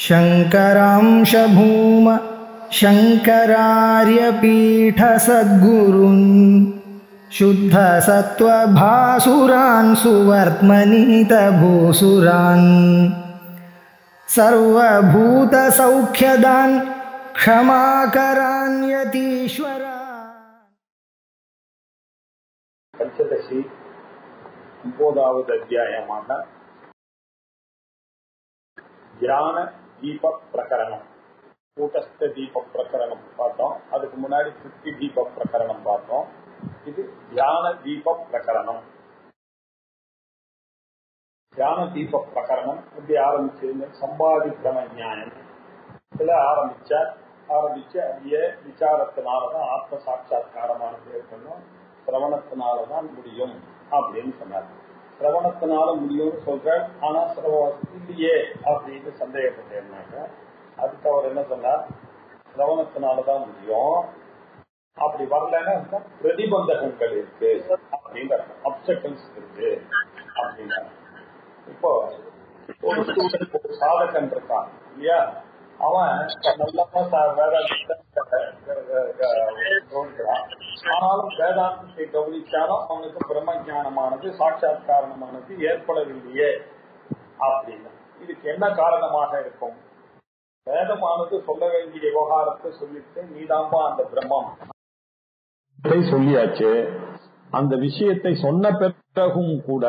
शङ्करांशभूम शङ्करार्यपीठसद्गुरुन् शुद्धसत्त्वभासुरान् सुवर्त्मनीतभूसुरान् सर्वभूतसौख्यदान् क्षमाकरान्यतीश्वरा பஞ்சதசி ஒன்பதாவது அத்தியாயமாக தியான தீப பிரகரணம் கூட்டஸ்த தீப பிரகரணம் பார்த்தோம் அதுக்கு முன்னாடி சித்தி தீப பிரகரணம் பார்த்தோம் இது தியான தீப பிரகரணம் தியான தீப பிரகரணம் இப்படி ஆரம்பிச்சு சம்பாதி பிரம நியாயம் இதுல ஆரம்பிச்ச ஆரம்பிச்சு அப்படியே விசாரத்தினாலதான் ஆத்ம சாட்சா்காரமானது ஏற்படணும் சிரவணத்தினாலதான் முடியும் அப்படின்னு சொன்னார் சிரவணத்தினால முடியும்னு சொல்ற ஆனா சிரவணம் இல்லையே அப்படின்னு சந்தேகப்பட்டேன்னாக்க அதுக்கு அவர் என்ன சொன்னார் சிரவணத்தினாலதான் முடியும் அப்படி வரலன்னா அர்த்தம் பிரதிபந்தகங்கள் இருக்கு அப்படின்ற அப்செக்டன்ஸ் இருக்கு அப்படின்னா இப்போ ஒரு ஸ்டூடெண்ட் ஒரு சாதகன் இருக்கான் இல்லையா அவன் நல்லா கவனிக்கிறான் ஆனாலும் வேதாந்தத்தை கவனிச்சாலும் அவனுக்கு பிரம்ம ஞானமானது சாட்சாத்காரணமானது ஏற்படவில்லையே அப்படின்னு இதுக்கு என்ன காரணமாக இருக்கும் வேதமானது சொல்ல வேண்டிய விவகாரத்தை சொல்லிட்டு நீதாம்பா அந்த பிரம்மம் சொல்லியாச்சு அந்த விஷயத்தை சொன்ன பிறகும் கூட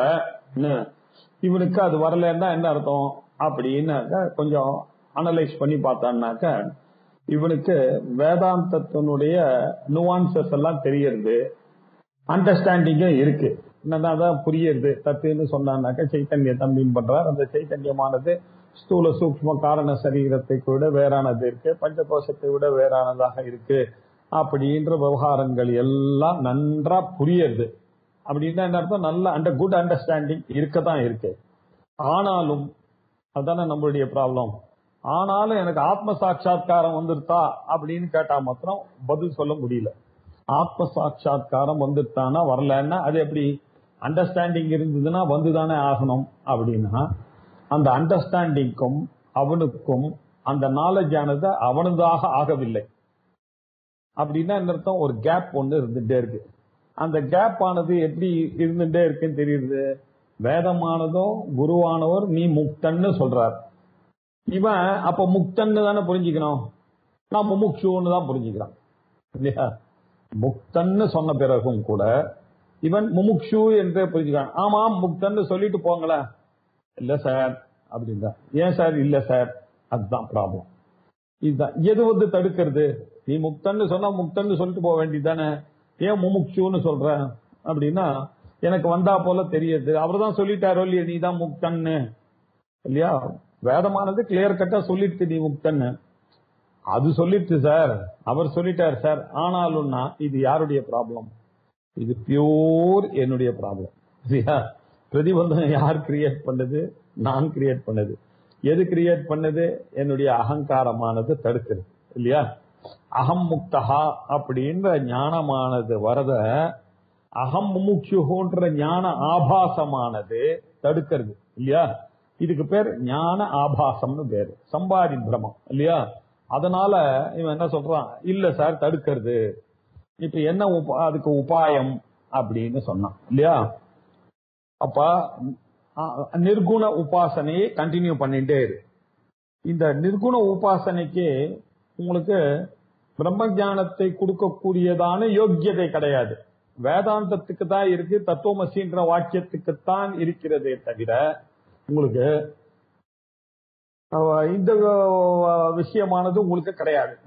இவனுக்கு அது வரலன்னா என்ன அர்த்தம் அப்படின்னாக்க கொஞ்சம் அனலைஸ் பண்ணி பார்த்தான்னாக்க இவனுக்கு வேதாந்தத்தினுடைய நுவான்சஸ் எல்லாம் தெரியறது அண்டர்ஸ்டாண்டிங்கும் இருக்கு என்னதான் புரியுது தத்துன்னு சொன்னான்னாக்க சைத்தன்யத்தை மீன் பண்றார் அந்த சைத்தன்யமானது ஸ்தூல சூக்ம காரண சரீரத்தை விட வேறானது இருக்கு பஞ்சகோஷத்தை விட வேறானதாக இருக்கு அப்படின்ற விவகாரங்கள் எல்லாம் நன்றா புரியுது அப்படின்னா என்ன அர்த்தம் நல்ல அண்டர் குட் அண்டர்ஸ்டாண்டிங் இருக்கதான் இருக்கு ஆனாலும் அதுதானே நம்மளுடைய ப்ராப்ளம் ஆனாலும் எனக்கு ஆத்ம சாட்சா்காரம் வந்துருத்தா அப்படின்னு கேட்டா மாத்திரம் பதில் சொல்ல முடியல ஆத்ம சாட்சா்காரம் வந்துட்டானா வரலன்னா அது எப்படி அண்டர்ஸ்டாண்டிங் இருந்ததுன்னா வந்துதானே ஆகணும் அப்படின்னா அந்த அண்டர்ஸ்டாண்டிங்க்கும் அவனுக்கும் அந்த நாலேஜ் ஆனது அவனதாக ஆகவில்லை அப்படின்னா என்ன அர்த்தம் ஒரு கேப் ஒன்று இருந்துட்டே இருக்கு அந்த கேப் ஆனது எப்படி இருந்துட்டே இருக்குன்னு தெரியுது வேதமானதும் குருவானவர் நீ முக்தன்னு சொல்றார் இவன் அப்ப முக்தன்னு தானே புரிஞ்சுக்கணும் நான் முமுக்ஷுன்னு தான் புரிஞ்சுக்கிறான் இல்லையா முக்தன்னு சொன்ன பிறகும் கூட இவன் முமுக்ஷு என்று புரிஞ்சுக்கிறான் ஆமாம் முக்தன்னு சொல்லிட்டு போங்களேன் இல்ல சார் அப்படின்னா ஏன் சார் இல்ல சார் அதுதான் ப்ராப்ளம் இதுதான் எது வந்து தடுக்கிறது நீ முக்தன்னு சொன்னா முக்தன்னு சொல்லிட்டு போக வேண்டியதானே ஏன் முமுக்ஷுன்னு சொல்ற அப்படின்னா எனக்கு வந்தா போல தெரியுது அவர் தான் சொல்லிட்டாரோ இல்லையா நீ தான் முக்தன்னு இல்லையா வேதமானது கிளியர் கட்டா சொல்லிட்டு நீ முக்தன்னு அது சொல்லிட்டு சார் அவர் சொல்லிட்டார் சார் ஆனாலும்னா இது யாருடைய ப்ராப்ளம் இது பியூர் என்னுடைய ப்ராப்ளம் சரியா பிரதிபந்தம் யார் கிரியேட் பண்ணது நான் கிரியேட் பண்ணது எது கிரியேட் பண்ணது என்னுடைய அகங்காரமானது தடுக்குது இல்லையா அகம் முக்தகா அப்படின்ற ஞானமானது வரத அகம் முமுட்சுன்ற ஞான ஆபாசமானது தடுக்கிறது இல்லையா இதுக்கு பேர் ஞான ஆபாசம்னு பேரு சம்பாதி பிரமம் இல்லையா அதனால இவன் என்ன சொல்றான் இல்ல சார் தடுக்கிறது இப்ப என்ன அதுக்கு உபாயம் அப்படின்னு சொன்னான் இல்லையா அப்ப நிர்குண உபாசனையை கண்டினியூ பண்ணிட்டே இரு இந்த நிர்குண உபாசனைக்கு உங்களுக்கு பிரம்ம ஜானத்தை கொடுக்கக்கூடியதான யோக்கியதை கிடையாது வேதாந்தத்துக்கு தான் இருக்கு தத்துவமசின்ற வாக்கியத்துக்குத்தான் இருக்கிறதே தவிர உங்களுக்கு இந்த விஷயமானது உங்களுக்கு கிடையாது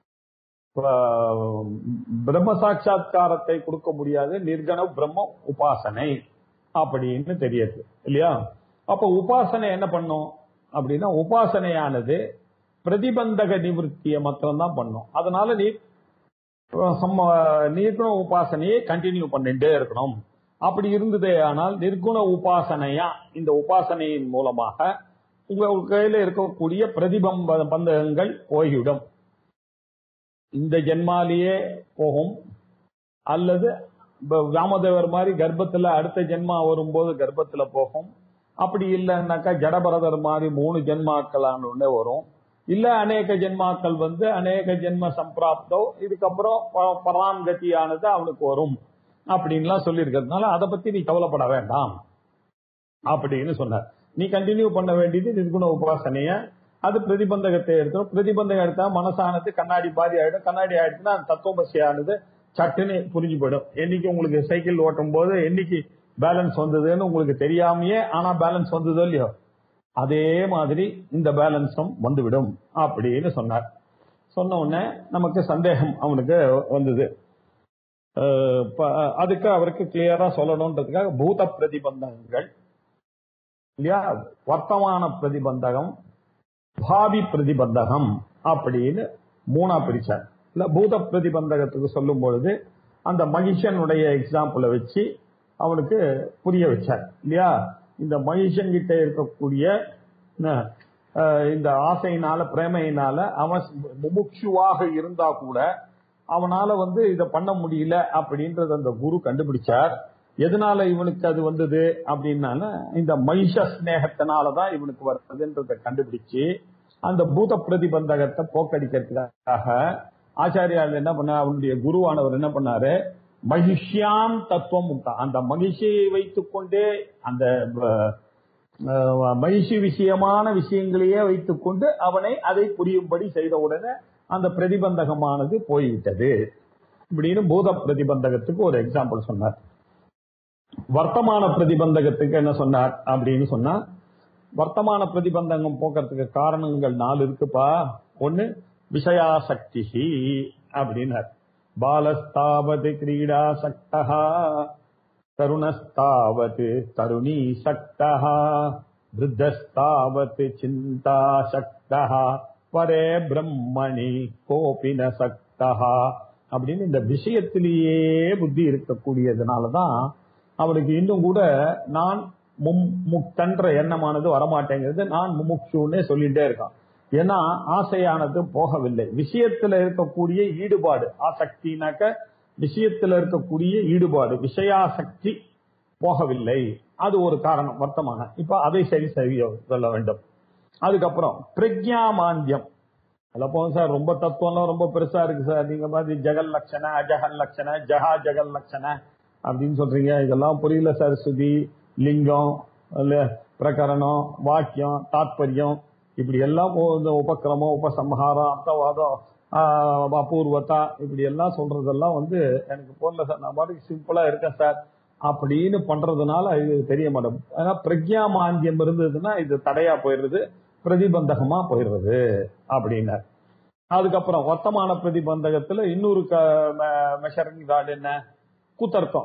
பிரம்ம சாட்சா்காரத்தை கொடுக்க முடியாது நிர்கண பிரம்ம உபாசனை அப்படின்னு தெரியுது இல்லையா அப்ப உபாசனை என்ன பண்ணும் அப்படின்னா உபாசனையானது பிரதிபந்தக நிவர்த்தியை மாத்திரம்தான் பண்ணும் அதனால நீ நிர்குண உபாசனையை கண்டினியூ பண்ணிட்டே இருக்கணும் அப்படி இருந்ததே ஆனால் நிர்குண உபாசனையா இந்த உபாசனையின் மூலமாக உங்க கையில இருக்கக்கூடிய பிரதிபம்ப பந்தகங்கள் போய்விடும் இந்த ஜென்மாலேயே போகும் அல்லது ராமதேவர் மாதிரி கர்ப்பத்துல அடுத்த ஜென்மா வரும்போது கர்ப்பத்துல போகும் அப்படி இல்லைன்னாக்கா ஜடபரதர் மாதிரி மூணு ஜென்மாக்களான வரும் இல்ல அநேக ஜென்மாக்கள் வந்து அநேக ஜென்ம சம்பிராப்தோ இதுக்கப்புறம் ப- பராங்கதியானது அவனுக்கு வரும் அப்படின்லாம் சொல்லி இருக்கிறதுனால அதை பத்தி நீ கவலைப்பட வேண்டாம் அப்படின்னு சொன்னார் நீ கண்டினியூ பண்ண வேண்டியது நிர்குண உபாசனைய அது பிரதிபந்தகத்தை எடுத்துரும் பிரதிபந்தகம் எடுத்தா மனசானது கண்ணாடி பாதி ஆயிடும் கண்ணாடி ஆயிடுச்சுன்னா அந்த தத்துவபசியானது சட்டுன்னு புரிஞ்சு போயிடும் என்னைக்கு உங்களுக்கு சைக்கிள் ஓட்டும் போது என்னைக்கு பேலன்ஸ் வந்ததுன்னு உங்களுக்கு தெரியாமையே ஆனா பேலன்ஸ் வந்ததோ இல்லையோ அதே மாதிரி இந்த பேலன்ஸும் வந்துவிடும் அப்படின்னு சொன்னார் சொன்ன உடனே நமக்கு சந்தேகம் அவனுக்கு வந்தது அஹ் ப- அதுக்கு அவருக்கு கிளியரா சொல்லணும்ன்றதுக்காக பூத பிரதிபந்தகங்கள் இல்லையா வர்த்தமான பிரதிபந்தகம் பாவி பிரதிபந்தகம் அப்படின்னு மூணா பிரிச்சார் இல்ல பூத பிரதிபந்தகத்துக்கு சொல்லும் பொழுது அந்த மகிஷனுடைய எக்ஸாம்பிள வச்சு அவனுக்கு புரிய வச்சார் இல்லையா இந்த மகிஷன் கிட்ட இருக்கக்கூடிய என்ன, அஹ், இந்த ஆசையினால பிரேமையினால அவன் முமுட்சுவாக இருந்தா கூட அவனால வந்து இத பண்ண முடியல அப்படின்றது அந்த குரு கண்டுபிடிச்சார் எதனால இவனுக்கு அது வந்தது அப்படின்னால இந்த மகிஷ ஸ்நேகத்தினாலதான் இவனுக்கு வருதுன்றத கண்டுபிடிச்சு அந்த பூத பிரதிபந்தகத்தை போக்கடிக்கிறதுக்காக ஆச்சாரியார் என்ன பண்ண அவனுடைய குருவானவர் என்ன பண்ணாரு மகிஷ்யாம் தத்துவம் முக்தா அந்த மகிழ்ச்சியை வைத்துக்கொண்டே அந்த அஹ், அஹ், மகிழ்ச்சி விஷயமான விஷயங்களையே வைத்துக்கொண்டு அவனை அதை புரியும்படி செய்த உடனே அந்த பிரதிபந்தகமானது போய்விட்டது இப்படின்னு பூத பிரதிபந்தகத்துக்கு ஒரு எக்ஸாம்பிள் சொன்னார் வர்த்தமான பிரதிபந்தகத்துக்கு என்ன சொன்னார் அப்படின்னு சொன்னா வர்த்தமான பிரதிபந்தகம் போக்குறதுக்கு காரணங்கள் நாலு இருக்குப்பா ஒண்ணு விஷயாசக்தி அப்படின்னார் பாலஸ்தாவது கிரீடா சக்தா தருணஸ்தாவது தருணீ சக்தா விருத்தஸ்தாவது சிந்தா சக்தா பரே பிரம்மணி கோபின சக்தா அப்படின்னு இந்த விஷயத்திலேயே புத்தி இருக்கக்கூடியதுனாலதான் அவனுக்கு இன்னும் கூட நான் மும் முக்தன்ற எண்ணமானது வரமாட்டேங்கிறது நான் முமுட்சுன்னே சொல்லிட்டே இருக்கான் ஏன்னா ஆசையானது போகவில்லை விஷயத்துல இருக்கக்கூடிய ஈடுபாடு ஆசக்தினாக்க விஷயத்துல இருக்கக்கூடிய ஈடுபாடு விஷயாசக்தி போகவில்லை அது ஒரு காரணம் வர்த்தமான இப்ப அதை சரி செய்ய சொல்ல வேண்டும் அதுக்கப்புறம் பிரக்ஞா மாந்தியம் அதில் போகும் சார் ரொம்ப தத்துவம்லாம் ரொம்ப பெருசா இருக்கு சார் நீங்க மாதிரி ஜெகல் லட்சண அஜகல் லட்சண ஜஹா ஜெகல் லட்சண அப்படின்னு சொல்றீங்க இதெல்லாம் புரியல சார் சுதி லிங்கம் இல்ல பிரகரணம் வாக்கியம் தாத்பரியம் இப்படி எல்லாம் போ- இந்த உபக்கிரமம் உபசம்ஹாரம் அர்த்தவாதம் ஆஹ், அபூர்வத்தா இப்படி எல்லாம் சொல்றதெல்லாம் வந்து எனக்கு போடல சார் நான் பாட்டுக்கு சிம்பிளா இருக்கேன் சார் அப்படின்னு பண்றதுனால இது தெரிய மாட்டேன் ஏன்னா பிரக்ஞா மாந்தியம் இருந்ததுன்னா இது தடையா போயிடுறது பிரதிபந்தகமா போயிடுறது அப்படின்னார் அதுக்கப்புறம் வர்த்தமான பிரதிபந்தகத்துல இன்னொரு மெஷரிங் கார்டு என்ன குத்தர்க்கம்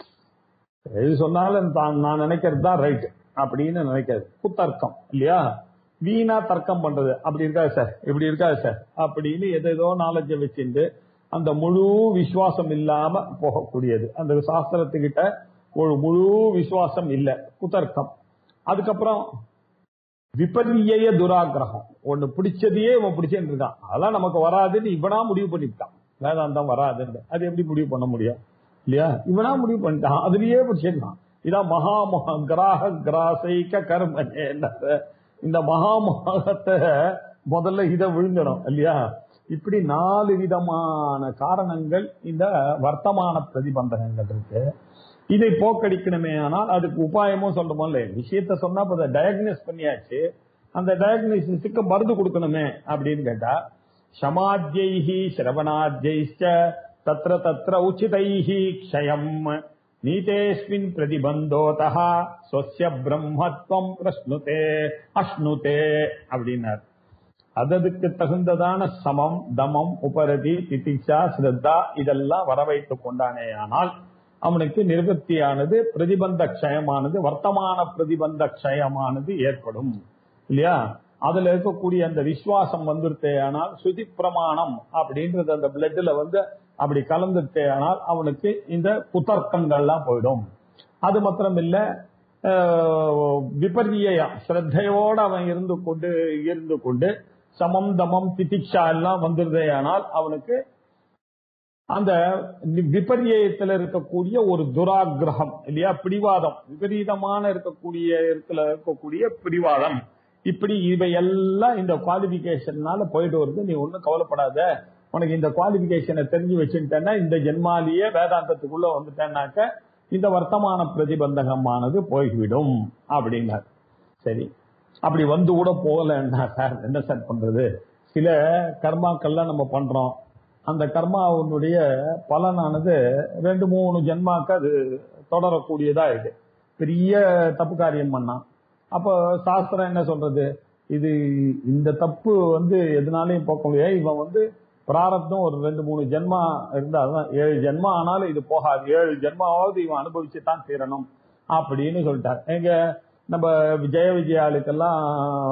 எது சொன்னாலும் தான் நான் நினைக்கிறது தான் ரைட் அப்படின்னு நினைக்கிறது குத்தர்க்கம் இல்லையா வீணா தர்க்கம் பண்றது அப்படி இருக்காது சார் இப்படி இருக்காது சார் அப்படின்னு எதேதோ நாலேஜை வச்சுட்டு அந்த முழு விசுவாசம் இல்லாம போகக்கூடியது அந்த சாஸ்திரத்துக்கிட்ட ஒரு முழு விசுவாசம் இல்ல குதர்க்கம் அதுக்கப்புறம் விபர்ய துராகிரகம் ஒண்ணு பிடிச்சதையே இவன் பிடிச்சிட்டு இருக்கான் அதெல்லாம் நமக்கு வராதுன்னு இவனா முடிவு பண்ணிவிட்டான் வேதாந்தம் வராதுன்னு அது எப்படி முடிவு பண்ண முடியும் இல்லையா இவனா முடிவு பண்ணிட்டான் அதுலயே பிடிச்சிருக்கான் இதான் மகா மகா கிராக கிராசைக்க கர்ம இந்த மகா மகத்தை முதல்ல இதை விழுங்கணும் இல்லையா இப்படி நாலு விதமான காரணங்கள் இந்த வர்த்தமான பிரதிபந்தகங்கள் இருக்கு இதை போக்கடிக்கணுமே ஆனால் அதுக்கு உபாயமும் சொல்றோமோ இல்லை விஷயத்த சொன்னா இப்ப டயக்னோஸ் பண்ணியாச்சு அந்த டயக்னோசிஸுக்கு மருந்து கொடுக்கணுமே அப்படின்னு கேட்டா சமாத்யைஹி சிரவணாத்யைச்ச தத்ர தத்ர உச்சிதைஹி க்ஷயம் நீதேஸ்மின் பிரதிபந்தோதா ஸ்வஸ்ய பிரம்மத்வம் பிரஷ்னுதே அஷ்ணுதே அப்படின்னார் அததுக்கு தகுந்ததான சமம் தமம் உபரதி திதிச்சா ஸ்ரத்தா இதெல்லாம் வர வைத்துக் கொண்டானேயானால் அவனுக்கு நிர்வத்தியானது பிரதிபந்த க்ஷயமானது வர்த்தமான பிரதிபந்த க்ஷயமானது ஏற்படும் இல்லையா அதுல இருக்கக்கூடிய அந்த விசுவாசம் வந்துருத்தேயானால் சுதி பிரமாணம் அப்படின்றது அந்த பிளட்ல வந்து அப்படி கலந்துட்டேயானால் அவனுக்கு இந்த குதர்க்கங்கள்லாம் போயிடும் அது மாத்திரம் இல்ல ஆஹ், விபர்யா ஸ்ரத்தையோட அவன் இருந்து கொண்டு இருந்து கொண்டு சமம் தமம் திதிக்ஷா எல்லாம் வந்துருதேயானால் அவனுக்கு அந்த விபரியத்துல இருக்கக்கூடிய ஒரு துராகிரகம் இல்லையா பிடிவாதம் விபரீதமான இருக்கக்கூடிய இடத்துல இருக்கக்கூடிய பிடிவாதம் இப்படி இவையெல்லாம் இந்த குவாலிபிகேஷன்னால போயிட்டு வருது நீ ஒன்றும் கவலைப்படாத உனக்கு இந்த குவாலிபிகேஷனை தெரிஞ்சு வச்சுட்டேன்னா இந்த ஜென்மாலேயே வேதாந்தத்துக்குள்ள வந்துட்டேன்னாக்க இந்த வர்த்தமான பிரதிபந்தகமானது போய்விடும் அப்படின்னார் சரி அப்படி வந்து கூட போகலன்னா சார் என்ன சார் பண்றது சில கர்மாக்கள்லாம் நம்ம பண்றோம் அந்த கர்மாவுடைய பலனானது ரெண்டு மூணு ஜென்மாக்கு அது தொடரக்கூடியதா இருக்கு பெரிய தப்பு காரியம் பண்ணான் அப்போ சாஸ்திரம் என்ன சொல்றது இது இந்த தப்பு வந்து எதனாலையும் போக்க முடியாது இவன் வந்து பிராரப்தம் ஒரு ரெண்டு மூணு ஜென்மா இருந்தாதான் ஏழு ஜென்மா ஆனாலும் இது போகாது ஏழு ஜென்மாவாவது இவன் அனுபவிச்சு தான் தீரணும் அப்படின்னு சொல்லிட்டார் எங்க நம்ம ஜெய விஜயாளுக்கெல்லாம்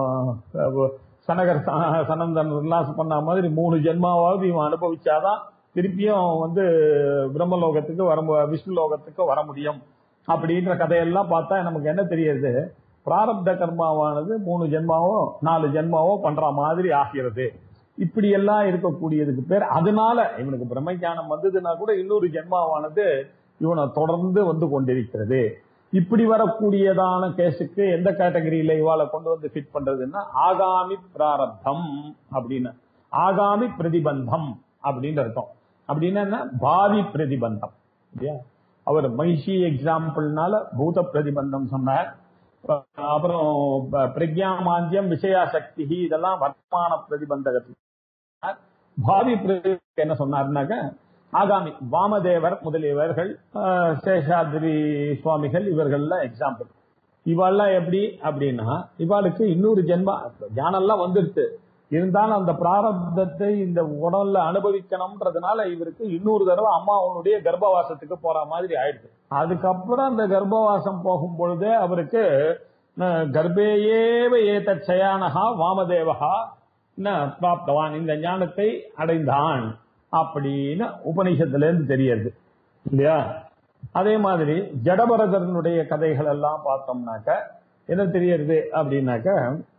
அஹ், சனகர் ச- சனந்தன் உல்லாஸ் பண்ண மாதிரி மூணு ஜென்மாவாவது இவன் அனுபவிச்சாதான் திருப்பியும் வந்து பிரம்மலோகத்துக்கு வர மு- விஷ்ணு லோகத்துக்கு வர முடியும் அப்படின்ற கதையெல்லாம் பார்த்தா நமக்கு என்ன தெரியுது பிராரப்த கர்மாவானது மூணு ஜென்மாவோ நாலு ஜென்மாவோ பண்ற மாதிரி ஆகிறது இப்படி எல்லாம் இருக்கக்கூடியதுக்கு பேர் அதனால இவனுக்கு பிரம்ம ஞானம் வந்ததுன்னா கூட இன்னொரு ஜென்மாவானது இவனை தொடர்ந்து வந்து கொண்டிருக்கிறது இப்படி வரக்கூடியதான கேஸுக்கு எந்த கேட்டகரியில இவாளை கொண்டு வந்து ஃபிட் பண்றதுன்னா ஆகாமி பிராரப்தம் அப்படின்னு ஆகாமி பிரதிபந்தம் அப்படின்னு அர்த்தம் அப்படின்னா என்ன பாவி பிரதிபந்தம் இல்லையா அவர் மகிஷி எக்ஸாம்பிள்னால பூத பிரதிபந்தம் சொன்னார் அப்புறம் ப- பிரக்ஞா மாந்தியம் விஷயாசக்தி இதெல்லாம் வர்த்தமான பிரதிபந்தகத்துக்கு சொன்னார். பாவி பிரதிபந்தம் என்ன சொன்னார்னாக்க ஆகாமி வாமதேவர் முதலியவர்கள் ஆஹ், சேஷாத்ரி சுவாமிகள் இவர்கள்லாம் எக்ஸாம்பிள் இவாள்லாம் எப்படி அப்படின்னா இவாளுக்கு இன்னொரு ஜென்மா ஞானம்லாம் வந்துருச்சு இருந்தாலும் அந்த பிராரப்தத்தை இந்த உடல்ல அனுபவிக்கணும்ன்றதுனால இவருக்கு இன்னொரு தடவை அம்மா அவனுடைய கர்ப்பவாசத்துக்கு போற மாதிரி ஆயிடுது அதுக்கப்புறம் அந்த கர்ப்பவாசம் போகும் பொழுதே அவருக்கு அஹ், கர்ப்பேயேவ ஏதத் சயானஹா வாமதேவஹா ந பிராப்தவான் இந்த ஞானத்தை அடைந்தான் அப்படின்னு உபனிஷத்துல இருந்து தெரியுது இல்லையா அதே மாதிரி ஜடபரதனுடைய கதைகள் எல்லாம் பார்த்தோம்னாக்க என்ன தெரியறது அப்படின்னாக்க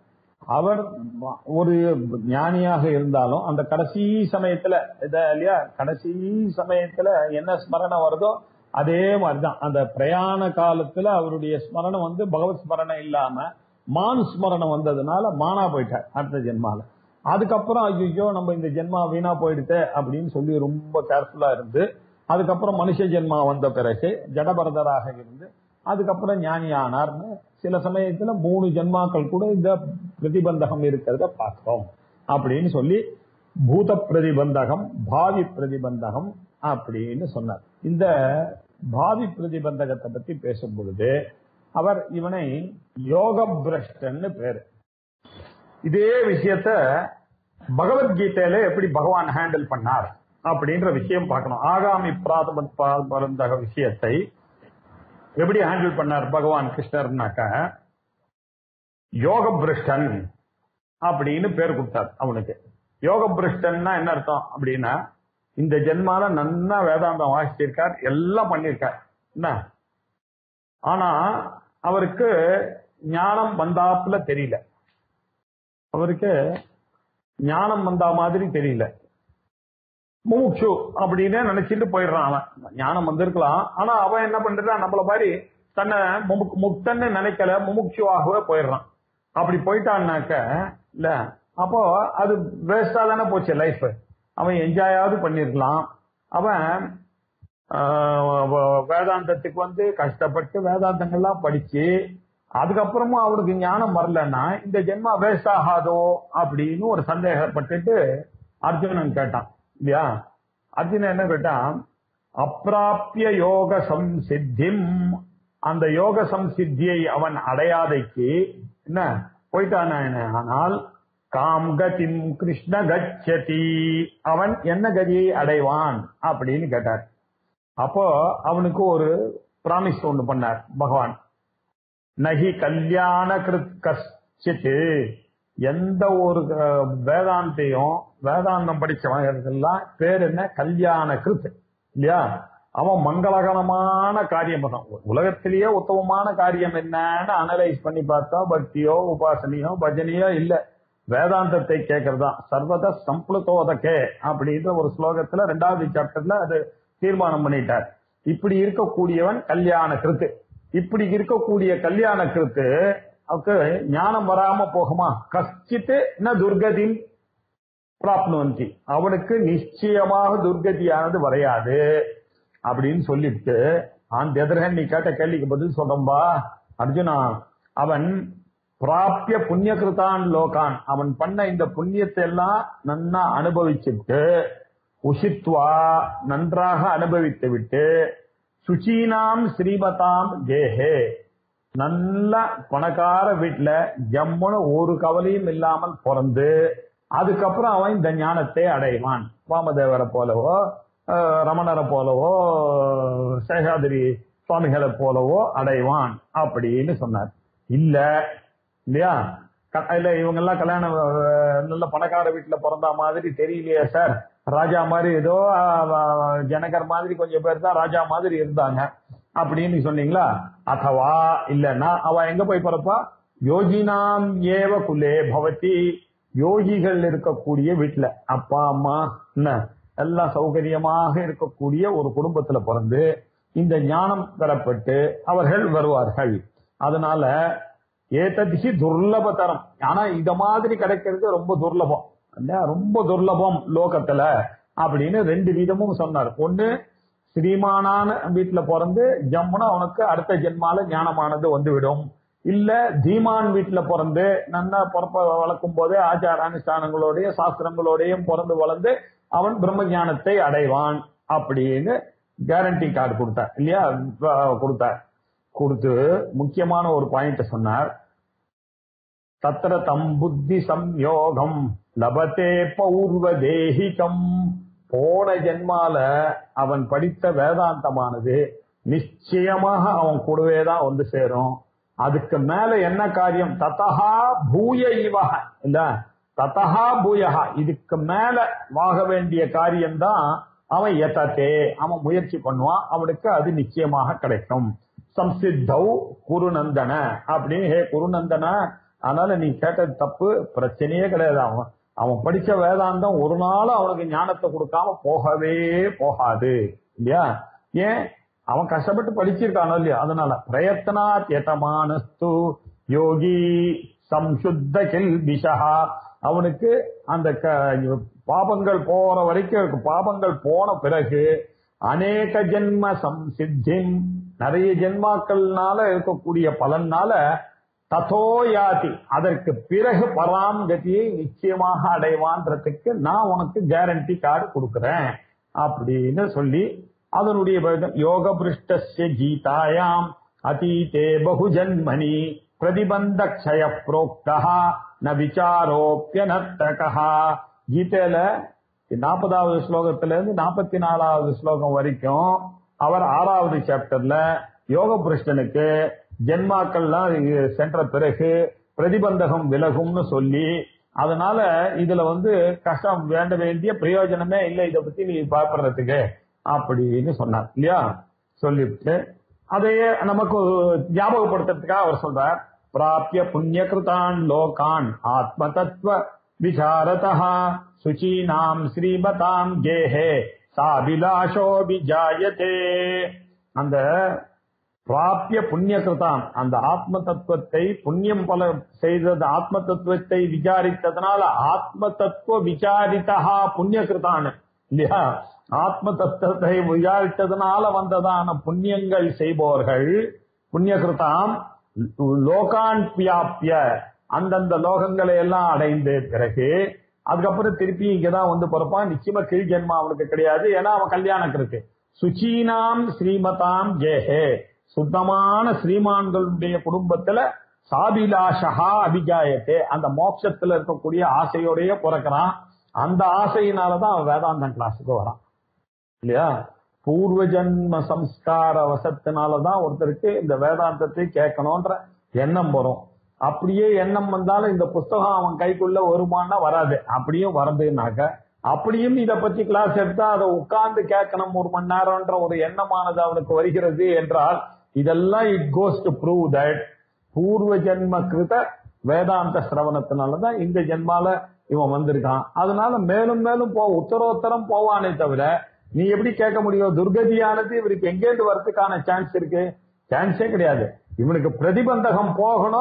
அவர் ஒரு ஞானியாக இருந்தாலும் அந்த கடைசி சமயத்துல இத இல்லையா கடைசி சமயத்துல என்ன ஸ்மரணம் வருதோ அதே மாதிரிதான் அந்த பிரயாண காலத்துல அவருடைய ஸ்மரணம் வந்து பகவத் ஸ்மரணம் இல்லாம மான் ஸ்மரணம் வந்ததுனால மானா போயிட்டார் அடுத்த ஜென்மால அதுக்கப்புறம் ஐயோ நம்ம இந்த ஜென்மா வீணா போயிடுதே அப்படின்னு சொல்லி ரொம்ப கேர்ஃபுல்லா இருந்து அதுக்கப்புறம் மனுஷ ஜென்மா வந்த பிறகு ஜடபரதராக இருந்து அதுக்கப்புறம் ஞானி ஆனார்னு சில சமயத்துல மூணு ஜென்மாக்கள் கூட இந்த பிரதிபந்தகம் இருக்கிறத பார்க்கிறோம் அப்படின்னு சொல்லி பூத பிரதிபந்தகம் பாவி பிரதிபந்தகம் அப்படின்னு சொன்னார் இந்த பாவி பிரதிபந்தகத்தை பத்தி பேசும் பொழுது அவர் இவனை யோக பிரஷ்டன்னு பேரு இதே விஷயத்த பகவத்கீதையில எப்படி பகவான் ஹேண்டில் பண்ணார் அப்படின்ற விஷயம் பார்க்கணும் ஆகாமி பிராதபந்தக விஷயத்தை எப்படி ஹேண்டில் பண்ணார் பகவான் கிருஷ்ணர்னாக்க யோக பிரஷ்டன் அப்படின்னு பேர் கொடுத்தார் அவனுக்கு யோக பிரஷ்டன்னா என்ன அர்த்தம் அப்படின்னா இந்த ஜென்மால நன்னா வேதாந்தம் வாசிச்சிருக்கார் எல்லாம் பண்ணியிருக்கார் என்ன ஆனா அவருக்கு ஞானம் வந்தாப்புல தெரியல அவருக்கு ஞானம் வந்தா மாதிரி தெரியல முமுட்சு அப்படின்னு நினைச்சிட்டு போயிடுறான் அவன் ஞானம் வந்திருக்கலாம் ஆனா அவன் என்ன பண்றான் நம்மள மாதிரி தன்னை முமுக்- முக்தன்னு நினைக்கல முமுட்சுவாகவே போயிடுறான் அப்படி போயிட்டான்னாக்க இல்ல அப்போ அது வேஸ்டா தானே போச்சு லைஃப் அவன் என்ஜாயாவது பண்ணிருக்கலாம் அவன் ஆஹ், வ- வேதாந்தத்துக்கு வந்து கஷ்டப்பட்டு வேதாந்தங்கள்லாம் படிச்சு அதுக்கப்புறமும் அவனுக்கு ஞானம் வரலன்னா இந்த ஜென்மா வேஸ்ட் ஆகாதோ அப்படின்னு ஒரு சந்தேகப்பட்டுட்டு அர்ஜுனன் கேட்டான் இல்லையா அர்ஜுனன் என்ன கேட்டான் அப்பிராப்பிய யோக சம்சித்திம் அந்த யோக சம்சித்தியை அவன் அடையாதைக்கு என்ன போயிட்டான ஆனால் காம் கதிம் கிருஷ்ண கச்சதி அவன் என்ன கதியை அடைவான் அப்படின்னு கேட்டார் அப்போ அவனுக்கு ஒரு பிராமிஸ் ஒண்ணு பண்ணார் பகவான் நகி கல்யாண கிருத் கஷ்டித் எந்த ஒரு அஹ், வேதாந்தையும் வேதாந்தம் படிச்சவங்களுக்கெல்லாம் பேர் என்ன கல்யாண கிருத் இல்லையா அவன் மங்களகரமான காரியம் பண்ணான் உலகத்திலேயே உத்தமமான காரியம் என்னன்னு அனலைஸ் பண்ணி பார்த்தா பக்தியோ உபாசனையோ பஜனையோ இல்ல வேதாந்தத்தை கேட்கறதா சர்வத சம்பளுத்தோதக்கே அப்படின்ற ஒரு ஸ்லோகத்துல ரெண்டாவது சாப்டர்ல அது தீர்மானம் பண்ணிட்டார் இப்படி இருக்கக்கூடியவன் கல்யாண கிருத்து இப்படி இருக்கக்கூடிய கல்யாண கிருத்து அவருக்கு ஞானம் வராம போகுமா கஷ்டித்து ந துர்கதின் பிராப்னுவந்தி அவனுக்கு நிச்சயமாக துர்கதியானது வரையாது அப்படின்னு சொல்லிட்டு அந்த எதிர்கன் நீ கேட்ட கேள்விக்கு பதில் சொல்றம்பா அர்ஜுனா அவன் பிராப்பிய புண்ணியகிருதான் லோகான் அவன் பண்ண இந்த புண்ணியத்தை எல்லாம் நன்னா அனுபவிச்சுட்டு உஷித்வா நன்றாக அனுபவித்து விட்டு சுச்சீனாம் ஸ்ரீமதாம் கேஹே நல்ல பணக்கார வீட்டுல ஜம்முன்னு ஒரு கவலையும் இல்லாமல் பிறந்து அதுக்கப்புறம் அவன் இந்த ஞானத்தை அடைவான் வாமதேவரை போலவோ அஹ், ரமணரை போலவோ சேஷாதிரி சுவாமிகளை போலவோ அடைவான் அப்படின்னு சொன்னார் இல்ல இல்லையா க- இல்ல இவங்க எல்லாம் கல்யாணம் அஹ், நல்ல பணக்கார வீட்டுல பிறந்த மாதிரி தெரியலையே சார் ராஜா மாதிரி ஏதோ அஹ், அஹ், ஜனகர் மாதிரி கொஞ்சம் பேர் தான் ராஜா மாதிரி இருந்தாங்க அப்படின்னு சொன்னீங்களா அதவா இல்லன்னா அவ எங்க போய் பிறப்பா யோகினாம் ஏவ குலே பவதி யோகிகள் இருக்கக்கூடிய வீட்டுல அப்பா அம்மா என்ன எல்லாம் சௌகரியமாக இருக்கக்கூடிய ஒரு குடும்பத்துல பிறந்து இந்த ஞானம் பெறப்பட்டு அவர்கள் வருவார்கள் அதனால ஏததிகி துர்லபதரம் ஆனா இத மாதிரி கிடைக்கிறது ரொம்ப துர்லபம் இல்லையா? ரொம்ப துர்லபம் லோகத்துல அப்படின்னு ரெண்டு விதமும் சொன்னார் ஒண்ணு ஸ்ரீமானான வீட்டுல பிறந்து ஜம்முனா அவனுக்கு அடுத்த ஜென்மால ஞானமானது வந்துவிடும் இல்ல தீமான் வீட்டுல பிறந்து நன்னா பிறப்ப வளர்க்கும் போதே ஆச்சார அனுஷ்டானங்களோடைய சாஸ்திரங்களோடையும் பிறந்து வளர்ந்து அவன் பிரம்ம ஞானத்தை அடைவான் அப்படின்னு கேரண்டி கார்டு கொடுத்தார் இல்லையா அஹ் கொடுத்தார் கொடுத்து முக்கியமான ஒரு பாயிண்ட் சொன்னார் தத்திர தம் புத்தி சம்யோகம் லபத்தே பௌர்வ தேகிகம் போன ஜென்மால அவன் படித்த வேதாந்தமானது நிச்சயமாக அவன் கூடவே தான் வந்து சேரும் அதுக்கு மேல என்ன காரியம் ததஹா பூய இவக இல்ல ததஹா பூயகா இதுக்கு மேல வாக வேண்டிய காரியம்தான் அவன் எத்தத்தே அவன் முயற்சி பண்ணுவான் அவனுக்கு அது நிச்சயமாக கிடைக்கும் சம்சித்தௌ குருநந்தன அப்படின்னு ஹே குருநந்தன அதனால நீ கேட்டது தப்பு பிரச்சனையே கிடையாது அவன் அவன் படிச்ச வேதாந்தம் ஒரு நாள் அவனுக்கு ஞானத்தை கொடுக்காம போகவே போகாது இல்லையா ஏன் அவன் கஷ்டப்பட்டு படிச்சிருக்கானோ இல்லையா அதனால பிரயத்தனாத் யதமானஸ்து யோகி சம்சுத்த கில்பிஷா அவனுக்கு அந்த க- பாபங்கள் போற வரைக்கும் இருக்கு பாபங்கள் போன பிறகு அநேக ஜென்ம சம்சித்திம் நிறைய ஜென்மாக்கள்னால இருக்கக்கூடிய பலனால ததோ யாதி அதற்கு பிறகு பராம் கதியை நிச்சயமாக அடைவான்றதுக்கு நான் உனக்கு கேரண்டி கார்டு கொடுக்கிறேன் அப்படின்னு சொல்லி அதனுடைய பலன், யோக பிருஷ்டஸ்ய கீதாயாம் அதீதே பகுஜன்மணி பிரதிபந்த க்ஷய புரோக்தா ந விசாரோப்பியனர்த்தகா கீதையில நாற்பதாவது ஸ்லோகத்துல இருந்து நாற்பத்தி நாலாவது ஸ்லோகம் வரைக்கும் அவர் ஆறாவது சாப்டர்ல யோக புருஷனுக்கு ஜென்மாக்கள்லாம் சென்ற பிறகு பிரதிபந்தகம் விலகும்னு சொல்லி அதனால இதுல வந்து கஷ்டம் வேண்ட வேண்டிய பிரயோஜனமே இல்லை இதை பத்தி நீ பயப்படுறதுக்கு அப்படின்னு சொன்னார் இல்லையா சொல்லிவிட்டு அதையே நமக்கு ஞாபகப்படுத்துறதுக்காக அவர் சொல்றார் பிராபிய புண்ணிய கிருதான் லோகான் ஆத்ம தத்துவ விசாரதா சுச்சீனாம் ஸ்ரீமதாம் கேஹே சாபிலாஷோ விஜாயதே அந்த பிராபிய புண்ணிய கிருதான் அந்த ஆத்ம தத்துவத்தை புண்ணியம் பல செய்தது ஆத்ம தத்துவத்தை விசாரித்ததுனால ஆத்ம தத்துவ விசாரித்தா புண்ணிய கிருதான் இல்லையா ஆத்ம தத்துவத்தை விசாரித்ததுனால வந்ததான புண்ணியங்கள் செய்பவர்கள் புண்ணிய கிருதாம் லோகான் பியாப்பிய அந்தந்த லோகங்களை எல்லாம் அடைந்த பிறகு அதுக்கப்புறம் திருப்பி இங்கதான் வந்து பிறப்பான் நிச்சயமா கீழ் ஜென்மா அவனுக்கு கிடையாது ஏன்னா அவன் கல்யாணம் இருக்கு சுச்சீனாம் ஸ்ரீமதாம் ஜேஹே சுத்தமான ஸ்ரீமான்களுடைய குடும்பத்துல சாபிலாஷகா அபிஜாயத்தே அந்த மோட்சத்துல இருக்கக்கூடிய ஆசையோடய பிறக்கிறான் அந்த ஆசையினாலதான் அவன் வேதாந்தம் கிளாஸுக்கு வரான் இல்லையா பூர்வ ஜன்ம சம்ஸ்கார வசத்தினாலதான் ஒருத்தருக்கு இந்த வேதாந்தத்தை கேட்கணும்ன்ற எண்ணம் வரும் அப்படியே எண்ணம் வந்தாலும் இந்த புஸ்தகம் அவன் கைக்குள்ள வருமானா வராது அப்படியும் வரதுனாக்க அப்படியும் இத பத்தி கிளாஸ் எடுத்தா அதை உட்கார்ந்து கேட்கணும் ஒரு மணி நேரம்ன்ற ஒரு எண்ணமானது அவனுக்கு வருகிறது என்றால் இதெல்லாம் it goes to prove that பூர்வ ஜென்ம கிருத வேதாந்த சிரவணத்தினாலதான் இந்த ஜென்மால இவன் வந்திருக்கான் அதனால மேலும் மேலும் போ உத்தரோத்தரம் போவானே தவிர நீ எப்படி கேட்க முடியும் துர்கதியானது இவருக்கு எங்கேருந்து வரதுக்கான சான்ஸ் இருக்கு சான்ஸே கிடையாது இவனுக்கு பிரதிபந்தகம் போகணும்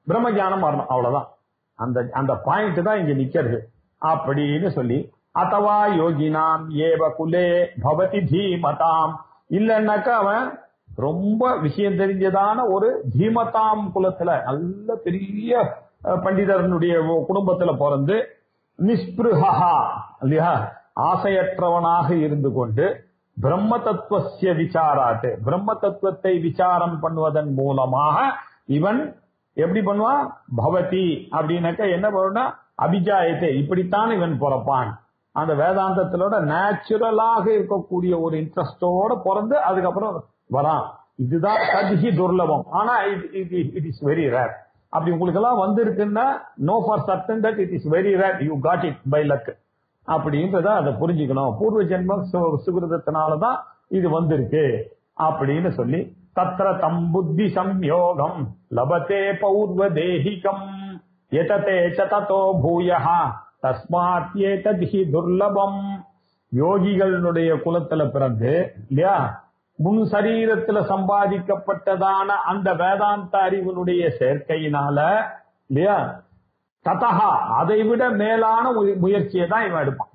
பிரம்ம ஞானம் வரணும் அவ்வளவுதான் அந்த அந்த பாயிண்ட் தான் இங்க நிக்கிறது அப்படின்னு சொல்லி அத்தவா யோகினாம் ஏவ குலே பவதி தீமதாம் இல்லைன்னாக்கா அவன் ரொம்ப விஷயம் தெரிஞ்சதான ஒரு தீமதாம் குலத்துல நல்ல பெரிய அஹ், பண்டிதரனுடைய குடும்பத்துல பிறந்து நிஸ்பிருஹா இல்லையா ஆசையற்றவனாக இருந்து கொண்டு பிரம்ம தத்துவசிய விசாராட்டு பிரம்ம தத்துவத்தை விசாரம் பண்ணுவதன் மூலமாக இவன் எப்படி பண்ணுவான் பவதி அப்படின்னாக்கா என்ன பண்ணுனா அபிஜாயத்தை இப்படித்தான் இவன் பிறப்பான் அந்த வேதாந்தத்திலோட நேச்சுரலாக இருக்கக்கூடிய ஒரு இன்ட்ரெஸ்டோட பிறந்து அதுக்கப்புறம் வரான் இதுதான் கதிகி துர்லபம் ஆனா இட் இஸ் வெரி ரேர் அப்படி உங்களுக்கு எல்லாம் வந்திருக்குன்னா know for certain that it is very rare you got it by luck அப்படின்றத அதை புரிஞ்சுக்கணும் பூர்வ ஜென்ம சு- சுகிருதத்தினாலதான் இது வந்திருக்கு அப்படின்னு சொல்லி தத்ர தம் புத்தி சம்யோகம் லபத்தே பௌர்வ தேகிகம் எததே ச ததோ பூயஹா தஸ்மாத் ஏதத்ஹி துர்லபம் யோகிகளுடைய குலத்துல பிறந்து இல்லையா முன் சரீரத்துல சம்பாதிக்கப்பட்டதான அந்த வேதாந்த அறிவினுடைய சேர்க்கையினால இல்லையா ததஹா அதை விட மேலான முய- முயற்சியை தான் இவன் எடுப்பான்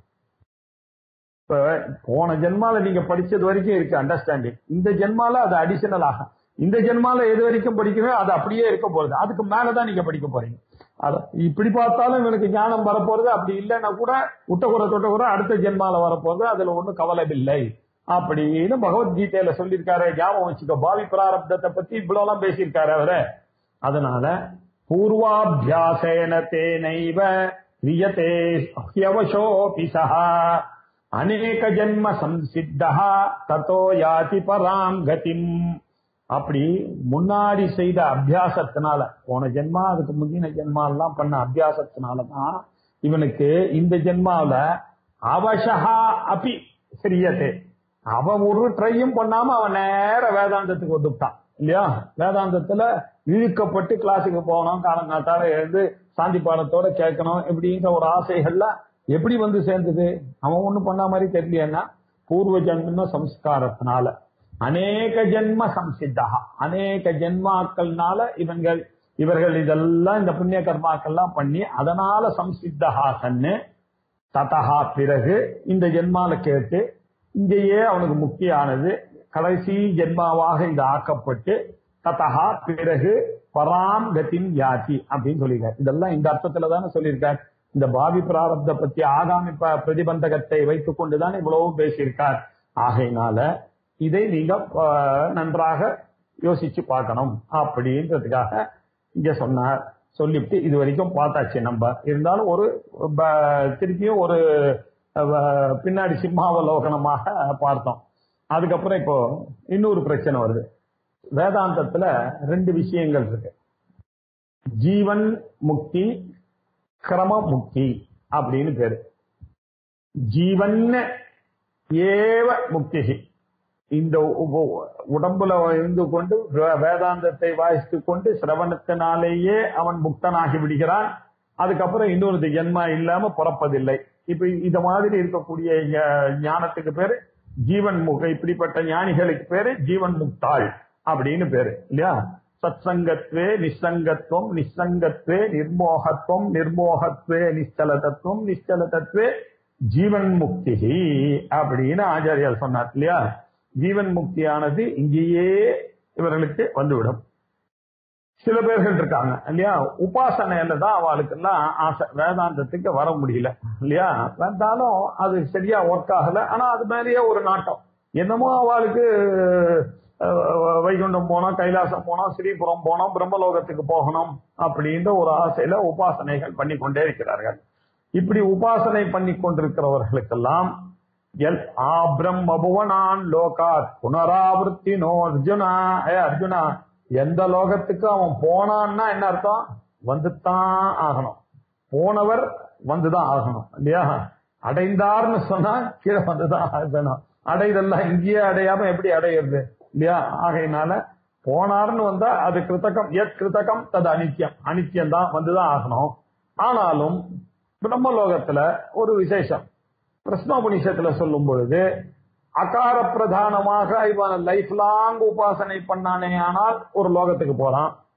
இப்ப போன ஜென்மால நீங்க படிச்சது வரைக்கும் இருக்கு அண்டர்ஸ்டாண்டிங் இந்த ஜென்மால அது அடிஷனல் ஆகும் இந்த ஜென்மால எது வரைக்கும் படிக்கணும் அது அப்படியே இருக்க போகுது அதுக்கு மேலதான் நீங்க படிக்க போறீங்க அத இப்படி பார்த்தாலும் இவனுக்கு ஞானம் வரப்போறது அப்படி இல்லைன்னா கூட உட்டகுற தொட்டகுற அடுத்த ஜென்மால வரப்போறது அதுல ஒண்ணும் கவலை இல்லை அப்படின்னு பகவத்கீதையில சொல்லியிருக்காரு ஞாபகம் வச்சுக்கோ பாவி பிராரப்தத்தை பத்தி இவ்வளவு எல்லாம் பேசியிருக்காரு அவரு அதனால பூர்வாபியாசேன தேனைவ வியதே ஹியவசோபி சஹா அநேக ஜன்ம சம்சித்தா ததோ யாதி பராம் கதிம் அப்படி முன்னாடி செய்த அபியாசத்தினால போன ஜென்மா அதுக்கு முந்தின ஜென்மாலாம் பண்ண அபியாசத்தினால தான் இவனுக்கு இந்த ஜென்மாவில அவசகா அபி சிரியதே அவன் ஒரு ட்ரையும் பண்ணாம அவன் நேர வேதாந்தத்துக்கு வந்துட்டான் இல்லையா வேதாந்தத்துல இழுக்கப்பட்டு கிளாஸுக்கு போகணும் காலங்காத்தால எழுந்து சாந்தி பாடத்தோட கேட்கணும் இப்படின்ற ஒரு ஆசைகள்லாம் எப்படி வந்து சேர்ந்தது அவன் ஒண்ணும் பண்ண மாதிரி தெரியலையா பூர்வ ஜன்ம சம்ஸ்காரத்தினால அநேக ஜென்ம சம்சித்தா அநேக ஜென்மாக்கள்னால இவங்கள் இவர்கள் இதெல்லாம் இந்த புண்ணிய கர்மாக்கள்லாம் பண்ணி அதனால சம்சித்தகா சன்னு ததஹா பிறகு இந்த ஜென்மால கேட்டு இங்கேயே அவனுக்கு முக்கியானது கடைசி ஜென்மாவாக இது ஆக்கப்பட்டு ததஹா பிறகு பராம் கதின் யாதி அப்படின்னு சொல்லியிருக்கார் இதெல்லாம் இந்த அர்த்தத்துல தானே சொல்லியிருக்கார் இந்த பாவி பிராரப்த பத்தி ஆகாமி ப- பிரதிபந்தகத்தை வைத்துக் கொண்டுதான் இவ்வளவு பேசியிருக்கார் ஆகையினால இதை நீங்க அஹ், நன்றாக யோசிச்சு பார்க்கணும் அப்படின்றதுக்காக இங்க சொன்னார் சொல்லிவிட்டு இது வரைக்கும் பார்த்தாச்சு நம்ம இருந்தாலும் ஒரு ப- திருப்பியும் ஒரு அஹ், பின்னாடி சிம்மாவலோகனமாக பார்த்தோம் அதுக்கப்புறம் இப்போ இன்னொரு பிரச்சனை வருது வேதாந்தத்துல ரெண்டு விஷயங்கள் இருக்கு ஜீவன் முக்தி கிரம முக்தி அப்படின்னு பேரு ஜீவன் ஏவ முக்தி இந்த உ- உடம்புல இருந்து கொண்டு வே- வேதாந்தத்தை வாசித்து கொண்டு சிரவணத்தினாலேயே அவன் முக்தனாகி விடுகிறான் அதுக்கப்புறம் இன்னொரு ஜென்மா இல்லாம பிறப்பதில்லை இப்ப இந்த மாதிரி இருக்கக்கூடிய ஞ- ஞானத்துக்கு பேரு ஜீவன் முக இப்படிப்பட்ட ஞானிகளுக்கு பேரு ஜீவன் முக்தாள் அப்படின்னு பேரு இல்லையா சத்சங்கத்வே நிசங்கத்துவம் நிசங்கத்வே நிர்மோகத்துவம் நிர்மோகத்வே நிச்சல தத்துவம் நிச்சல தத்துவே ஜீவன் முக்தி அப்படின்னு ஆச்சாரியார் சொன்னார் இல்லையா ஜீவன் முக்தியானது இங்கேயே இவர்களுக்கு வந்துவிடும் சில பேர்கள் இருக்காங்க இல்லையா உபாசனையில தான் அவளுக்கு எல்லாம் ஆசை வேதாந்தத்துக்கு வர முடியல இல்லையா வந்தாலும் அது சரியா ஒர்க் ஆகல ஆனா அது மேலேயே ஒரு நாட்டம் என்னமோ அவளுக்கு அஹ், வைகுண்டம் போனோம் கைலாசம் போனோம் ஸ்ரீபுரம் போனோம் பிரம்மலோகத்துக்கு போகணும் அப்படின்ற ஒரு ஆசையில உபாசனைகள் பண்ணி கொண்டே இருக்கிறார்கள் இப்படி உபாசனை பண்ணி கொண்டிருக்கிறவர்களுக்கெல்லாம் எல் ஆ பிரம்ம புவனான் லோகாத் புனராவர்த்தி நோ அர்ஜுனா ஏ அர்ஜுனா எந்த லோகத்துக்கு அவன் போனான்னா என்ன அர்த்தம் வந்துத்தான் ஆகணும் போனவர் வந்துதான் ஆகணும் இல்லையா அடைந்தார்னு சொன்னா கீழே வந்துதான் ஆகணும் அடைதெல்லாம் இங்கேயே அடையாம எப்படி அடையிறது இல்லையா ஆகையினால போனார்னு வந்தா அது கிருத்தகம் எத் கிருத்தகம் தது அனித்தியம் அனித்தியம் தான் வந்துதான் ஆகணும் ஆனாலும் பிரம்மலோகத்துல ஒரு விசேஷம் பிரஸ்னோபனிஷத்துல சொல்லும் பொழுது அகார பிரதானமாக இவன் லைஃப் லாங் உபாசனை பண்ணானே ஆனால் ஒரு லோகத்துக்கு போறான்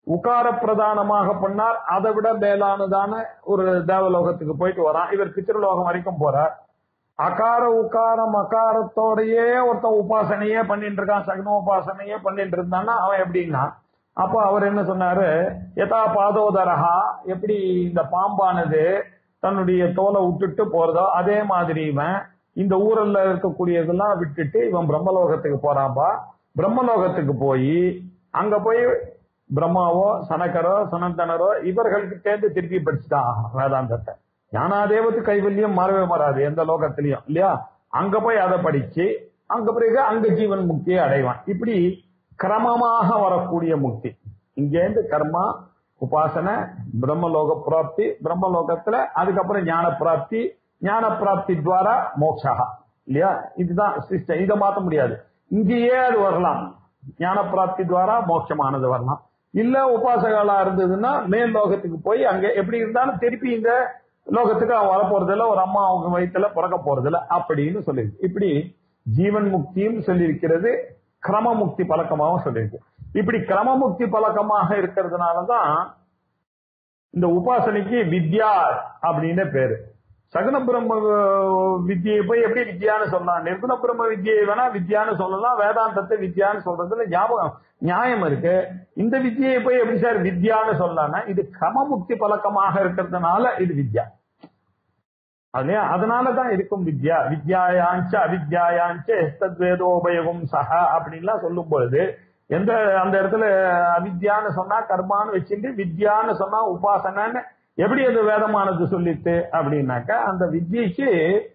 உகார பிரதானமாக பண்ணார் அதை விட மேலானதான ஒரு தேவலோகத்துக்கு போயிட்டு வரான் இவர் பித்திருலோகம் வரைக்கும் போறார் அகார உகாரம் அகாரத்தோடயே ஒருத்தன் உபாசனையே பண்ணிட்டு இருக்கான் சகுன உபாசனையே பண்ணிட்டு இருந்தான்னா அவன் எப்படின்னா அப்ப அவர் என்ன சொன்னாரு யதா பாதோதரஹா எப்படி இந்த பாம்பானது தன்னுடைய தோலை விட்டுட்டு போறதோ அதே மாதிரி இவன் இந்த ஊரல்ல இருக்கக்கூடியதெல்லாம் விட்டுட்டு இவன் பிரம்மலோகத்துக்கு போறான்பா பிரம்மலோகத்துக்கு போய் அங்க போய் பிரம்மாவோ சனக்கரோ சனந்தனரோ இவர்களுக்கு தேர்ந்து திருப்பி படிச்சுதான் ஆகணும் வேதாந்தத்தை ஞானாதேவத்து கைவல்யம் மாறவே மாறாது எந்த லோகத்திலையும் இல்லையா அங்க போய் அதை படிச்சு அங்க பிறகு அங்க ஜீவன் முக்தியை அடைவான் இப்படி கிரமமாக வரக்கூடிய முக்தி இங்கேருந்து கர்மா உபாசனை பிரம்மலோக பிராப்தி பிரம்மலோகத்துல அதுக்கப்புறம் ஞான பிராப்தி ஞான பிராப்தி துவாரா மோக்ஷா இல்லையா இதுதான் சிஸ்டம் இதை மாத்த முடியாது இங்கேயே அது வரலாம் ஞான பிராப்தி துவாரா மோட்சமானது வரலாம் இல்ல உபாசகளா இருந்ததுன்னா மேல் லோகத்துக்கு போய் அங்க எப்படி இருந்தாலும் திருப்பி இந்த லோகத்துக்கு அவன் வர போறது இல்ல ஒரு அம்மா அவங்க வயிற்றுல பிறக்க போறது இல்ல அப்படின்னு சொல்லியிருக்கு இப்படி ஜீவன் முக்தியும் சொல்லியிருக்கிறது கிரம முக்தி பழக்கமாகவும் சொல்லியிருக்கு இப்படி கிரம முக்தி பழக்கமாக இருக்கிறதுனாலதான் இந்த உபாசனைக்கு வித்யா அப்படின்னு பேரு சகுன பிரம்ம வித்தியை போய் எப்படி வித்யான்னு சொல்லலாம் நிர்குண பிரம்ம வித்தியை வேணா வித்யான்னு சொல்லலாம் வேதாந்தத்தை வித்யான்னு சொல்றதுல ஞாபகம் நியாயம் இருக்கு இந்த வித்தியை போய் எப்படி சார் வித்யான்னு சொல்லலாம்னா இது கிரமமுக்தி பழக்கமாக இருக்கிறதுனால இது வித்யா இல்லையா அதனாலதான் இருக்கும் வித்யா வித்யாயாஞ்ச அவித்யாயாஞ்ச எஸ்தத்வேதோபயோகம் சஹ அப்படின்லாம் சொல்லும் பொழுது எந்த அந்த இடத்துல அவித்யான்னு சொன்னா கர்மான்னு வச்சுட்டு வித்யான்னு சொன்னா உபாசனைன்னு எப்படி அது வேதமானது சொல்லித்து அப்படின்னாக்கா அந்த வித்யைக்கு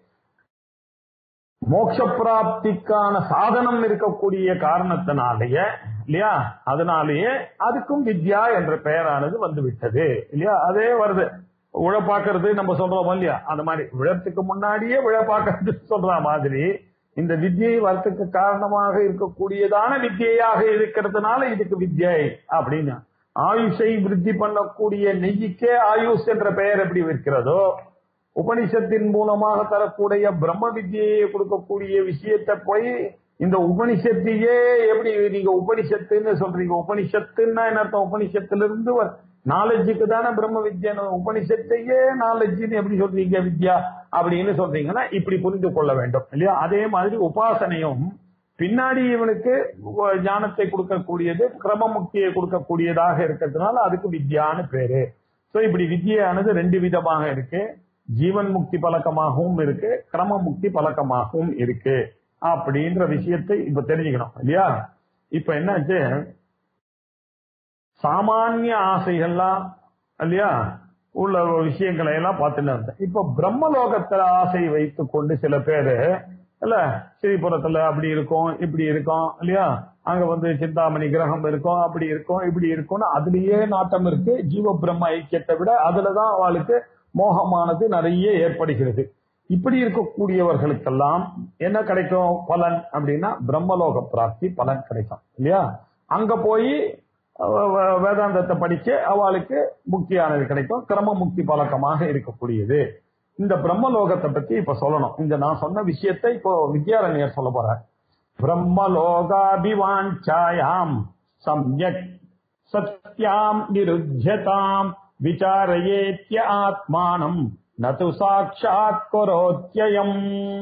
மோட்ச பிராப்திக்கான சாதனம் இருக்கக்கூடிய காரணத்தினாலேயே இல்லையா அதனாலேயே அதுக்கும் வித்யா என்ற பெயரானது வந்து விட்டது இல்லையா அதே வருது உழப்பாக்குறது நம்ம சொல்றோம் இல்லையா அந்த மாதிரி உழத்துக்கு முன்னாடியே உழப்பாக்குறது சொல்ற மாதிரி இந்த வித்யை வரத்துக்கு காரணமாக இருக்கக்கூடியதான வித்தியாக இருக்கிறதுனால இதுக்கு வித்யை அப்படின்னு ஆயுஷை விருத்தி பண்ணக்கூடிய நெய்யிக்கே ஆயுஷ் என்ற பெயர் எப்படி இருக்கிறதோ உபனிஷத்தின் மூலமாக தரக்கூடிய பிரம்ம வித்தியை கொடுக்கக்கூடிய விஷயத்தை போய் இந்த உபனிஷத்தையே எப்படி நீங்க உபனிஷத்துன்னு சொல்றீங்க உபனிஷத்துன்னா என்ன அர்த்தம் உபனிஷத்திலிருந்து நாலேஜுக்கு தானே பிரம்ம வித்யா உபனிஷத்தையே நாலேஜ்னு எப்படி சொல்றீங்க வித்யா அப்படின்னு சொல்றீங்கன்னா இப்படி புரிந்து கொள்ள வேண்டும் இல்லையா அதே மாதிரி உபாசனையும் பின்னாடி இவனுக்கு ஞானத்தை கொடுக்கக்கூடியது கிரம முக்தியை கொடுக்கக்கூடியதாக இருக்கிறதுனால அதுக்கு வித்யான்னு பேரு சோ இப்படி வித்யானது ரெண்டு விதமாக இருக்கு ஜீவன் முக்தி பழக்கமாகவும் இருக்கு கிரம முக்தி பழக்கமாகவும் இருக்கு அப்படின்ற விஷயத்தை இப்ப தெரிஞ்சுக்கணும் இல்லையா இப்ப என்னாச்சு சாமானிய ஆசைகள்லாம் இல்லையா உள்ள விஷயங்களை எல்லாம் பார்த்துட்டு இருந்தேன் இப்ப பிரம்மலோகத்துல ஆசை வைத்து கொண்டு சில பேரு இல்ல ஸ்ரீபுரத்துல அப்படி இருக்கும் இப்படி இருக்கும் இல்லையா அங்க வந்து சிந்தாமணி கிரகம் இருக்கும் அப்படி இருக்கும் இப்படி இருக்கும்னு அதுலயே நாட்டம் இருக்கு ஜீவ பிரம்ம ஐக்கியத்தை விட அதுலதான் அவளுக்கு மோகமானது நிறைய ஏற்படுகிறது இப்படி இருக்கக்கூடியவர்களுக்கெல்லாம் என்ன கிடைக்கும் பலன் அப்படின்னா பிரம்மலோக பிராப்தி பலன் கிடைக்கும் இல்லையா அங்க போய் வேதாந்தத்தை படிச்சு அவளுக்கு முக்தியானது கிடைக்கும் கிரம முக்தி பழக்கமாக இருக்கக்கூடியது இந்த பிரம்மலோகத்தை பத்தி இப்ப சொல்லணும் இந்த நான் சொன்ன விஷயத்தை இப்போ வித்யாரண்யர் சொல்ல போறார் பிரம்மலோகாபிவாஞ்சாயாம் சம்யக் சத்யாம் நிருத்தியதாம் விசாரயேத்ய ஆத்மானம் நது சாட்சாத் கொரோத்யம்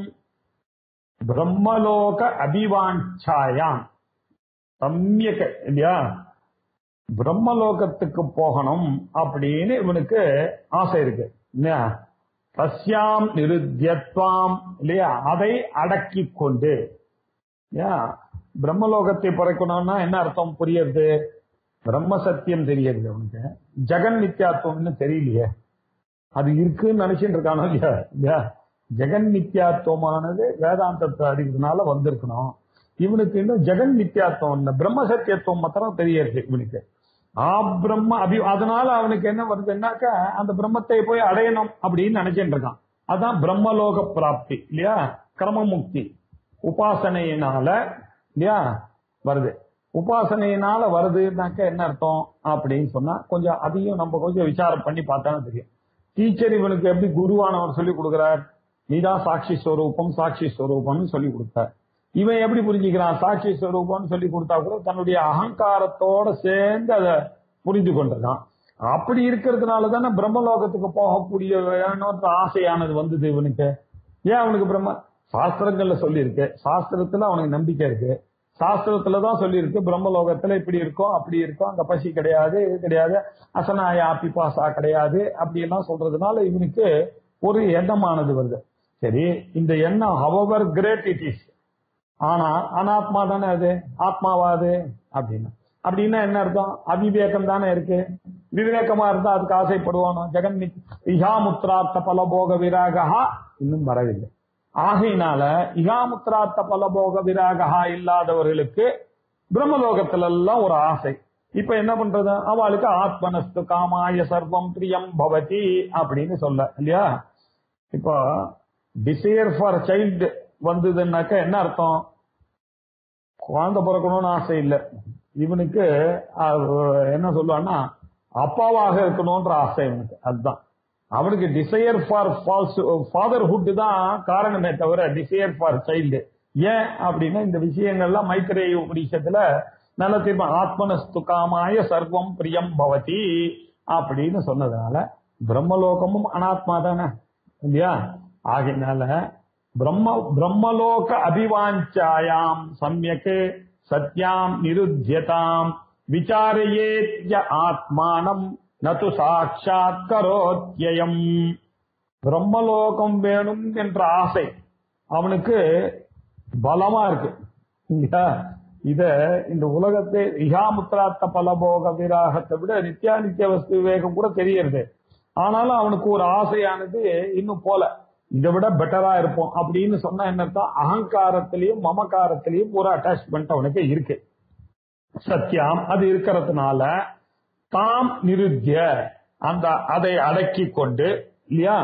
பிரம்மலோக அபிவாஞ்சாயாம் சம்யக் இல்லையா பிரம்மலோகத்துக்கு போகணும் அப்படின்னு இவனுக்கு ஆசை இருக்கு இல்லையா சஸ்யாம் நிருத்தியத்வாம் இல்லையா அதை அடக்கி கொண்டு பிரம்மலோகத்தை பிறக்கணும்னா என்ன அர்த்தம் புரியுது பிரம்ம சத்தியம் தெரியுது அவனுக்கு ஜெகன் நித்யாத்துவம்னு தெரியலையே அது இருக்குன்னு நினைச்சிட்டு இருக்கானோ இல்லையா இல்லையா ஜெகன் நித்யாத்துவமானது வேதாந்தத்தை அறிகிறதுனால வந்திருக்கணும் இவனுக்கு இன்னும் ஜெகன் நித்யாத்துவம் இல்லை பிரம்ம சத்தியத்துவம் மாத்திரம் தெரியாது இவனுக்கு ஆ பிரம்ம அபி அதனால அவனுக்கு என்ன வருதுன்னாக்கா அந்த பிரம்மத்தை போய் அடையணும் அப்படின்னு நினைச்சிட்டு இருக்கான் அதான் பிரம்மலோக பிராப்தி இல்லையா கிரமமுக்தி உபாசனையினால இல்லையா வருது உபாசனையினால வருதுனாக்க என்ன அர்த்தம் அப்படின்னு சொன்னா கொஞ்சம் அதையும் நம்ம கொஞ்சம் விசாரம் பண்ணி பார்த்தாலும் தெரியும் டீச்சர் இவனுக்கு எப்படி குருவானவர் சொல்லி கொடுக்கிறார் நீதான் சாட்சி ஸ்வரூபம் சாட்சி ஸ்வரூபம்னு சொல்லி கொடுத்தார் இவன் எப்படி புரிஞ்சுக்கிறான் சாட்சி ஸ்வரூபம்னு சொல்லி கொடுத்தா கூட தன்னுடைய அகங்காரத்தோட சேர்ந்து அதை புரிந்து கொண்டிருக்கான் அப்படி இருக்கிறதுனால தானே பிரம்மலோகத்துக்கு போகக்கூடிய வேணும்ன்ற ஆசையானது வந்தது இவனுக்கு ஏன் அவனுக்கு பிரம்ம சாஸ்திரங்கள்ல சொல்லியிருக்கு சாஸ்திரத்துல அவனுக்கு நம்பிக்கை இருக்கு சாஸ்திரத்துல தான் சொல்லியிருக்கு பிரம்மலோகத்துல இப்படி இருக்கும் அப்படி இருக்கும் அங்க பசி கிடையாது இது கிடையாது அசனாயா பிபாசா கிடையாது அப்படி எல்லாம் சொல்றதுனால இவனுக்கு ஒரு எண்ணமானது வருது சரி இந்த எண்ணம் ஹவர் கிரேட் இட் இஸ் ஆனா அனாத்மா தானே அது ஆத்மாவா அது அப்படின்னா அப்படின்னா என்ன அர்த்தம் அவிவேகம் தானே இருக்கு விவேகமா இருந்தா அதுக்கு ஆசைப்படுவானோ ஜெகன் இஹாமுத்ரார்த்த பலபோக விராகா இன்னும் வரவில்லை ஆகையினால இகாமுத்ரார்த்த பலபோக விராகா இல்லாதவர்களுக்கு பிரம்மலோகத்துல எல்லாம் ஒரு ஆசை இப்ப என்ன பண்றது அவளுக்கு ஆத்மனஸ்து காமாய சர்வம் பிரியம் பவதி அப்படின்னு சொல்ல இல்லையா இப்போ டிசையர் ஃபார் சைல்டு வந்ததுன்னாக்க என்ன அர்த்தம் குழந்தை பிறக்கணும்னு ஆசை இல்லை இவனுக்கு அஹ், என்ன சொல்லுவான்னா அப்பாவாக இருக்கணும்ன்ற ஆசை இவனுக்கு அதுதான் அவனுக்கு டிசையர் ஃபார் ஃபால்ஸ் ஃபாதர்ஹுட் தான் காரணமே தவிர டிசையர் ஃபார் சைல்டு ஏன் அப்படின்னா இந்த விஷயங்கள்லாம் மைத்திரேய உபநிஷத்துல நல்ல தீர்மானம் ஆத்மனஸ்து காமாய சர்வம் பிரியம் பவதி அப்படின்னு சொன்னதுனால பிரம்மலோகமும் அனாத்மா தானே இல்லையா ஆகையினால பிரம்ம பிரம்மலோக அபிவாஞ்சாயாம் சம்யக் சத்யாம் நிருத்தியதாம் விசாரையேத்ய ஆத்மானம் நது சாட்சாத் கரோத்யயம் பிரம்மலோகம் வேணும் என்ற ஆசை அவனுக்கு பலமா இருக்கு இல்லையா இத இந்த உலகத்தை இகாமுத்ராத்த பலபோக விராகத்தை விட நித்யானித்திய வஸ்து விவேகம் கூட தெரியறது ஆனாலும் அவனுக்கு ஒரு ஆசையானது இன்னும் போல இதை விட பெட்டரா இருப்போம் அப்படின்னு சொன்னா என்ன அர்த்தம் அகங்காரத்திலையும் மமகாரத்திலையும் ஒரு அட்டாச்மெண்ட் அவனுக்கு இருக்கு சத்தியம் அது இருக்கிறதுனால தாம் நிருத்திய அந்த அதை அடக்கி கொண்டு இல்லையா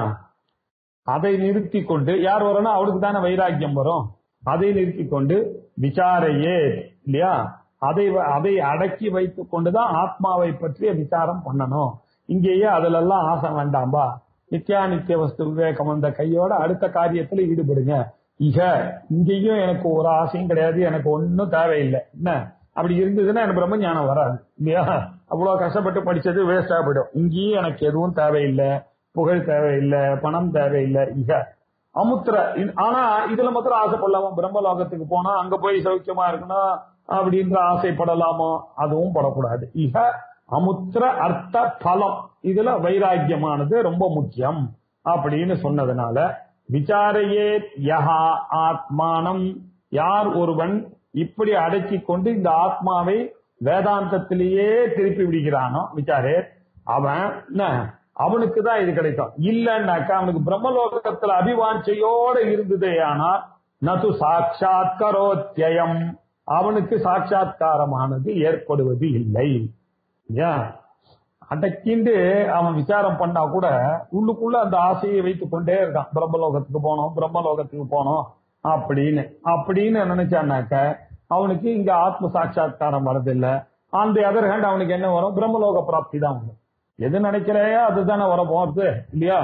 அதை நிறுத்தி கொண்டு யார் வரணும் அவனுக்கு தானே வைராக்கியம் வரும் அதை நிறுத்தி கொண்டு விசாரையே இல்லையா அதை வ- அதை அடக்கி வைத்துக் கொண்டுதான் ஆத்மாவை பற்றிய விசாரம் பண்ணணும் இங்கேயே அதுல எல்லாம் ஆசை வேண்டாம்பா நித்யா நித்திய வஸ்து விவேகம் அந்த கையோட அடுத்த காரியத்துல ஈடுபடுங்க இக இங்கேயும் எனக்கு ஒரு ஆசையும் கிடையாது எனக்கு ஒன்னும் தேவையில்லை என்ன அப்படி இருந்ததுன்னா எனக்கு பிரம்ம ஞானம் வராது இல்லையா அவ்வளவு கஷ்டப்பட்டு படிச்சது வேஸ்டா போயிடும் இங்கேயும் எனக்கு எதுவும் தேவையில்லை புகழ் தேவையில்லை பணம் தேவையில்லை இக அமுத்திர இ- ஆனா இதுல மாத்திரம் ஆசைப்படலாமா பிரம்மலோகத்துக்கு போனா அங்க போய் சௌக்கியமா இருக்கணும் அப்படின்ற ஆசைப்படலாமோ அதுவும் படக்கூடாது இக அமுத்திர அர்த்த பலம் இதுல வைராக்கியமானது ரொம்ப முக்கியம் அப்படின்னு சொன்னதுனால விசாரையே யஹா ஆத்மானம் யார் ஒருவன் இப்படி அடக்கி கொண்டு இந்த ஆத்மாவை வேதாந்தத்திலேயே திருப்பி விடுகிறானோ விசாரே அவன் என்ன அவனுக்கு தான் இது கிடைக்கும் இல்லைன்னாக்கா அவனுக்கு பிரம்மலோகத்துல அபிவாஞ்சையோட இருந்ததே ஆனால் நது சாட்சாத்கரோத்தியம் அவனுக்கு சாட்சாத்காரமானது ஏற்படுவது இல்லை ஏன் அடக்கிண்டு அவன் விசாரம் பண்ணா கூட உள்ளுக்குள்ள அந்த ஆசையை வைத்துக் கொண்டே இருக்கான் பிரம்மலோகத்துக்கு போனோம் பிரம்மலோகத்துக்கு போனோம் அப்படின்னு அப்படின்னு நினைச்சானாக்க அவனுக்கு இங்க ஆத்ம சாட்சாத்காரம் வரதில்லை ஆன் தி அதர் ஹேண்ட் அவனுக்கு என்ன வரும் பிரம்மலோக பிராப்தி தான் வரும் எது நினைக்கிறையோ அதுதானே வர போறது இல்லையா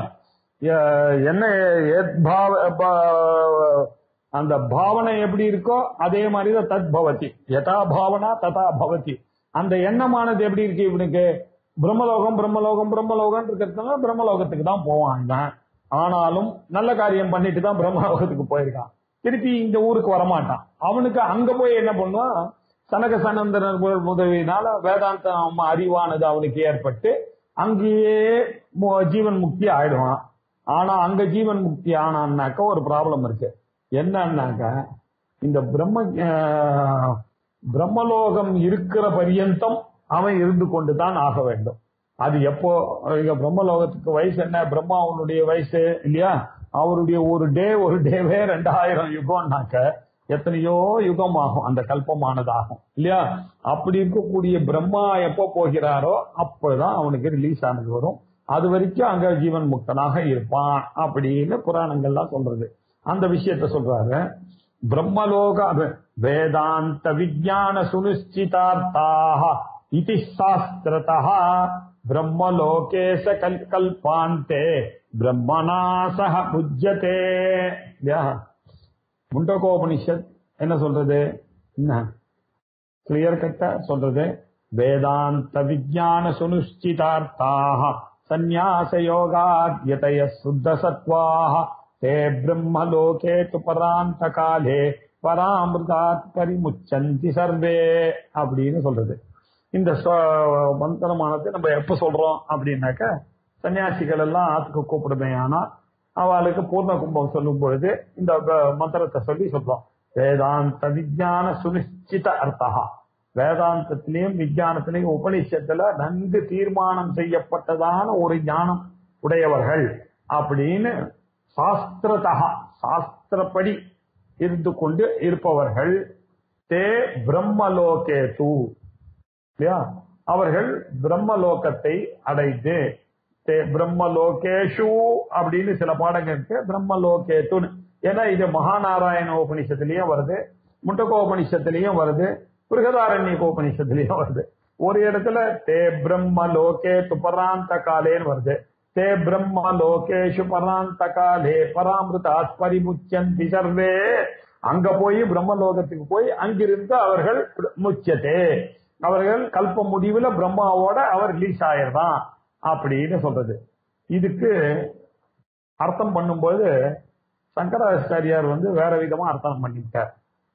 எ- என்ன எத் பாவ- பா- அந்த பாவனை எப்படி இருக்கோ அதே மாதிரி தான் தத் பவதி யதா பாவனா ததா பவதி அந்த எண்ணமானது எப்படி இருக்கு இவனுக்கு பிரம்மலோகம் பிரம்மலோகம் பிரம்மலோகம் இருக்கிறதுனால பிரம்மலோகத்துக்கு தான் போவான் இவன். ஆனாலும் நல்ல காரியம் பண்ணிட்டு தான் பிரம்மலோகத்துக்கு போயிருக்கான் திருப்பி இந்த ஊருக்கு வரமாட்டான் அவனுக்கு அங்க போய் என்ன பண்ணுவான் சனக சனந்தனர் உதவியினால வேதாந்தம் அறிவானது அவனுக்கு ஏற்பட்டு அங்கேயே மு- ஜீவன் முக்தி ஆயிடுவான் ஆனா அங்க ஜீவன் முக்தி ஆனான்னாக்க ஒரு ப்ராப்ளம் இருக்கு என்னன்னாக்க இந்த பிரம்ம ஆஹ், பிரம்மலோகம் இருக்கிற பரியந்தம் அவன் இருந்து கொண்டுதான் ஆக வேண்டும் அது எப்போ இங்க பிரம்மலோகத்துக்கு வயசு என்ன பிரம்மாவனுடைய வயசு இல்லையா அவருடைய ஒரு டே ஒரு டேவே ரெண்டாயிரம் யுகம்னாக்க எத்தனையோ யுகம் ஆகும் அந்த கல்பமானதாகும் இல்லையா அப்படி இருக்கக்கூடிய பிரம்மா எப்போ போகிறாரோ அப்பதான் அவனுக்கு ரிலீஸ் ஆனது வரும் அது வரைக்கும் அங்க ஜீவன் முக்தனாக இருப்பான் அப்படின்னு புராணங்கள்லாம் சொல்றது அந்த விஷயத்த சொல்றாரு பிரம்மலோக அது வேதாந்த விஜான சுனிச்சிதார்த்தாக இதி சாஸ்திரதா பிரம்மலோகே ச கல் கல்பாந்தே பிரம்மனா சக புஜ்யதே இல்லையா முண்டகோபனிஷத் என்ன சொல்றது என்ன கிளியர் கட்டா சொல்றது வேதாந்த விஜான சுனுஷ்டிதார்த்தாக சந்நியாச யோகாத்யதய சுத்த சத்வாக தே பிரம்மலோகே து பராந்த காலே பராமிருதாத் பரிமுச்சந்தி சர்வே அப்படின்னு சொல்றது இந்த ஸ்வ- மந்திரமானது நம்ம எப்ப சொல்றோம் அப்படின்னாக்க சன்னியாசிகள் எல்லாம் ஆத்துக்கு கூப்பிடுமே ஆனா அவளுக்கு பூர்ண கும்பம் சொல்லும் பொழுது இந்த வ- மந்திரத்தை சொல்லி சொல்றோம் வேதாந்த விஜான சுனிச்சித அர்த்தா வேதாந்தத்திலையும் விஞ்ஞானத்திலையும் உபனிஷத்துல நன்கு தீர்மானம் செய்யப்பட்டதான ஒரு ஞானம் உடையவர்கள் அப்படின்னு சாஸ்திரதா சாஸ்திரப்படி இருந்து கொண்டு இருப்பவர்கள் தே பிரம்மலோகே தூ இல்லையா அவர்கள் பிரம்மலோகத்தை அடைந்து தே பிரம்மலோகேஷு அப்படின்னு சில பாடங்கள் இருக்கு பிரம்மலோகேத்துன்னு ஏன்னா இது மகாநாராயண உபனிஷத்துலயும் வருது முண்டகோபனிஷத்துலயும் வருது பிருகதாரண்யகோபனிஷத்துலயும் வருது ஒரு இடத்துல தே பிரம்ம லோகே துபராந்த காலேன்னு வருது தே பிரம்ம லோகேஷு பராந்த காலே பராமிருதாத் பரிமுச்சந்தி சர்வே அங்க போய் பிரம்மலோகத்துக்கு போய் அங்கிருந்து அவர்கள் முச்சதே அவர்கள் கல்ப முடிவுல பிரம்மாவோட அவர் ரிலீஸ் ஆயிடுறான் அப்படின்னு சொல்றது இதுக்கு அர்த்தம் பண்ணும்போது சங்கராச்சாரியார் வந்து வேற விதமா அர்த்தம் பண்ணிட்டார்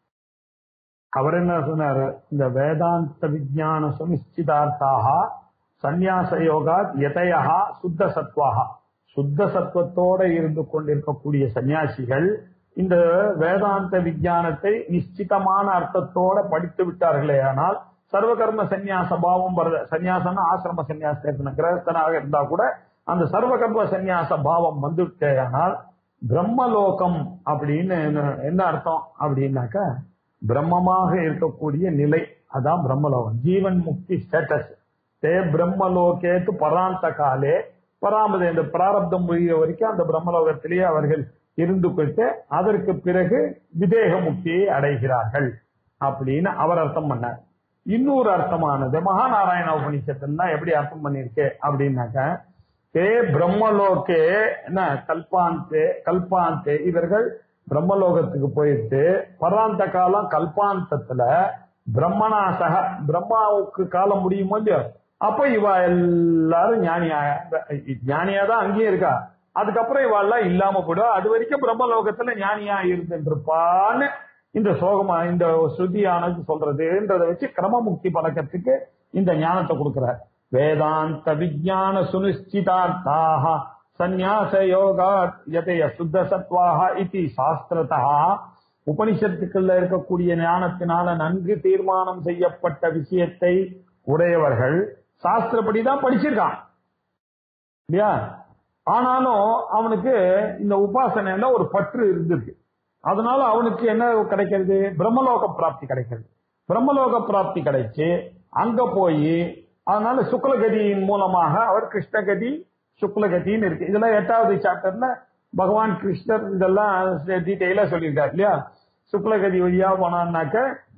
அவர் என்ன சொன்னாரு இந்த வேதாந்த விஜான சுனிச்சிதார்த்தாக சந்நியாச யோகா யதயா சுத்த சத்வாகா சுத்த சத்துவத்தோட இருந்து கொண்டிருக்கக்கூடிய சன்னியாசிகள் இந்த வேதாந்த விஞ்ஞானத்தை நிச்சிதமான அர்த்தத்தோட படித்து விட்டார்களே ஆனால் சர்வகர்ம சந்நியாச பாவம் வருது சந்நியாசம்னா ஆசிரம சந்நியாசத்தின கிரகஸ்தனாக இருந்தா கூட அந்த சர்வகர்ம சந்நியாச பாவம் வந்துட்டே ஆனால் பிரம்மலோகம் அப்படின்னு என்ன- என்ன அர்த்தம் அப்படின்னாக்கா பிரம்மமாக இருக்கக்கூடிய நிலை அதான் பிரம்மலோகம் ஜீவன் முக்தி ஸ்டேட்டஸ் தே பிரம்மலோகேத்து பராந்த காலே பராமத இந்த பிராரப்தம் முடிகிற வரைக்கும் அந்த பிரம்மலோகத்திலேயே அவர்கள் இருந்து கொண்டு அதற்கு பிறகு விதேக முக்தியை அடைகிறார்கள் அப்படின்னு அவர் அர்த்தம் பண்ணார் இன்னொரு அர்த்தமானது மகாநாராயண உபனிஷத்துல எப்படி அர்த்தம் பண்ணிருக்கு அப்படின்னாக்க தே பிரம்மலோகே என்ன கல்பாந்தே கல்பாந்தே இவர்கள் பிரம்மலோகத்துக்கு போயிட்டு பராந்த காலம் கல்பாந்தத்துல பிரம்மனாசக பிரம்மாவுக்கு காலம் முடியுமோ இல்லையோ அப்ப இவ எல்லாரும் ஞானியா ஞானியா தான் அங்கேயும் இருக்கா அதுக்கப்புறம் இவ எல்லாம் இல்லாம போயிடும் அது வரைக்கும் பிரம்மலோகத்துல ஞானியா இருந்துட்டு இருப்பான்னு இந்த சோகமா இந்த ஸ்ருதியானது சொல்றதுன்றதை வச்சு கிரமமுக்தி பழக்கத்துக்கு இந்த ஞானத்தை கொடுக்கிறார் வேதாந்த விஜான சுனிச்சிதார்த்தாக சந்நியாச யோகா யதய சுத்த சத்வாக இதி சாஸ்திரதா உபனிஷத்துக்குள்ள இருக்கக்கூடிய ஞானத்தினால நன்கு தீர்மானம் செய்யப்பட்ட விஷயத்தை உடையவர்கள் சாஸ்திரப்படி தான் படிச்சிருக்கான் இல்லையா ஆனாலும் அவனுக்கு இந்த உபாசனையில ஒரு பற்று இருந்திருக்கு அதனால அவனுக்கு என்ன கிடைக்கிறது பிரம்மலோக பிராப்தி கிடைக்கிறது பிரம்மலோக பிராப்தி கிடைச்சு அங்க போய் அதனால சுக்லகதியின் மூலமாக அவர் கிருஷ்ணகதி சுக்லகதின்னு இருக்கு இதெல்லாம் எட்டாவது சாப்டர்ல பகவான் கிருஷ்ணர் இதெல்லாம் டீட்டெயிலா சொல்லியிருக்காரு இல்லையா சுக்லகதி வழியா போனான்னாக்க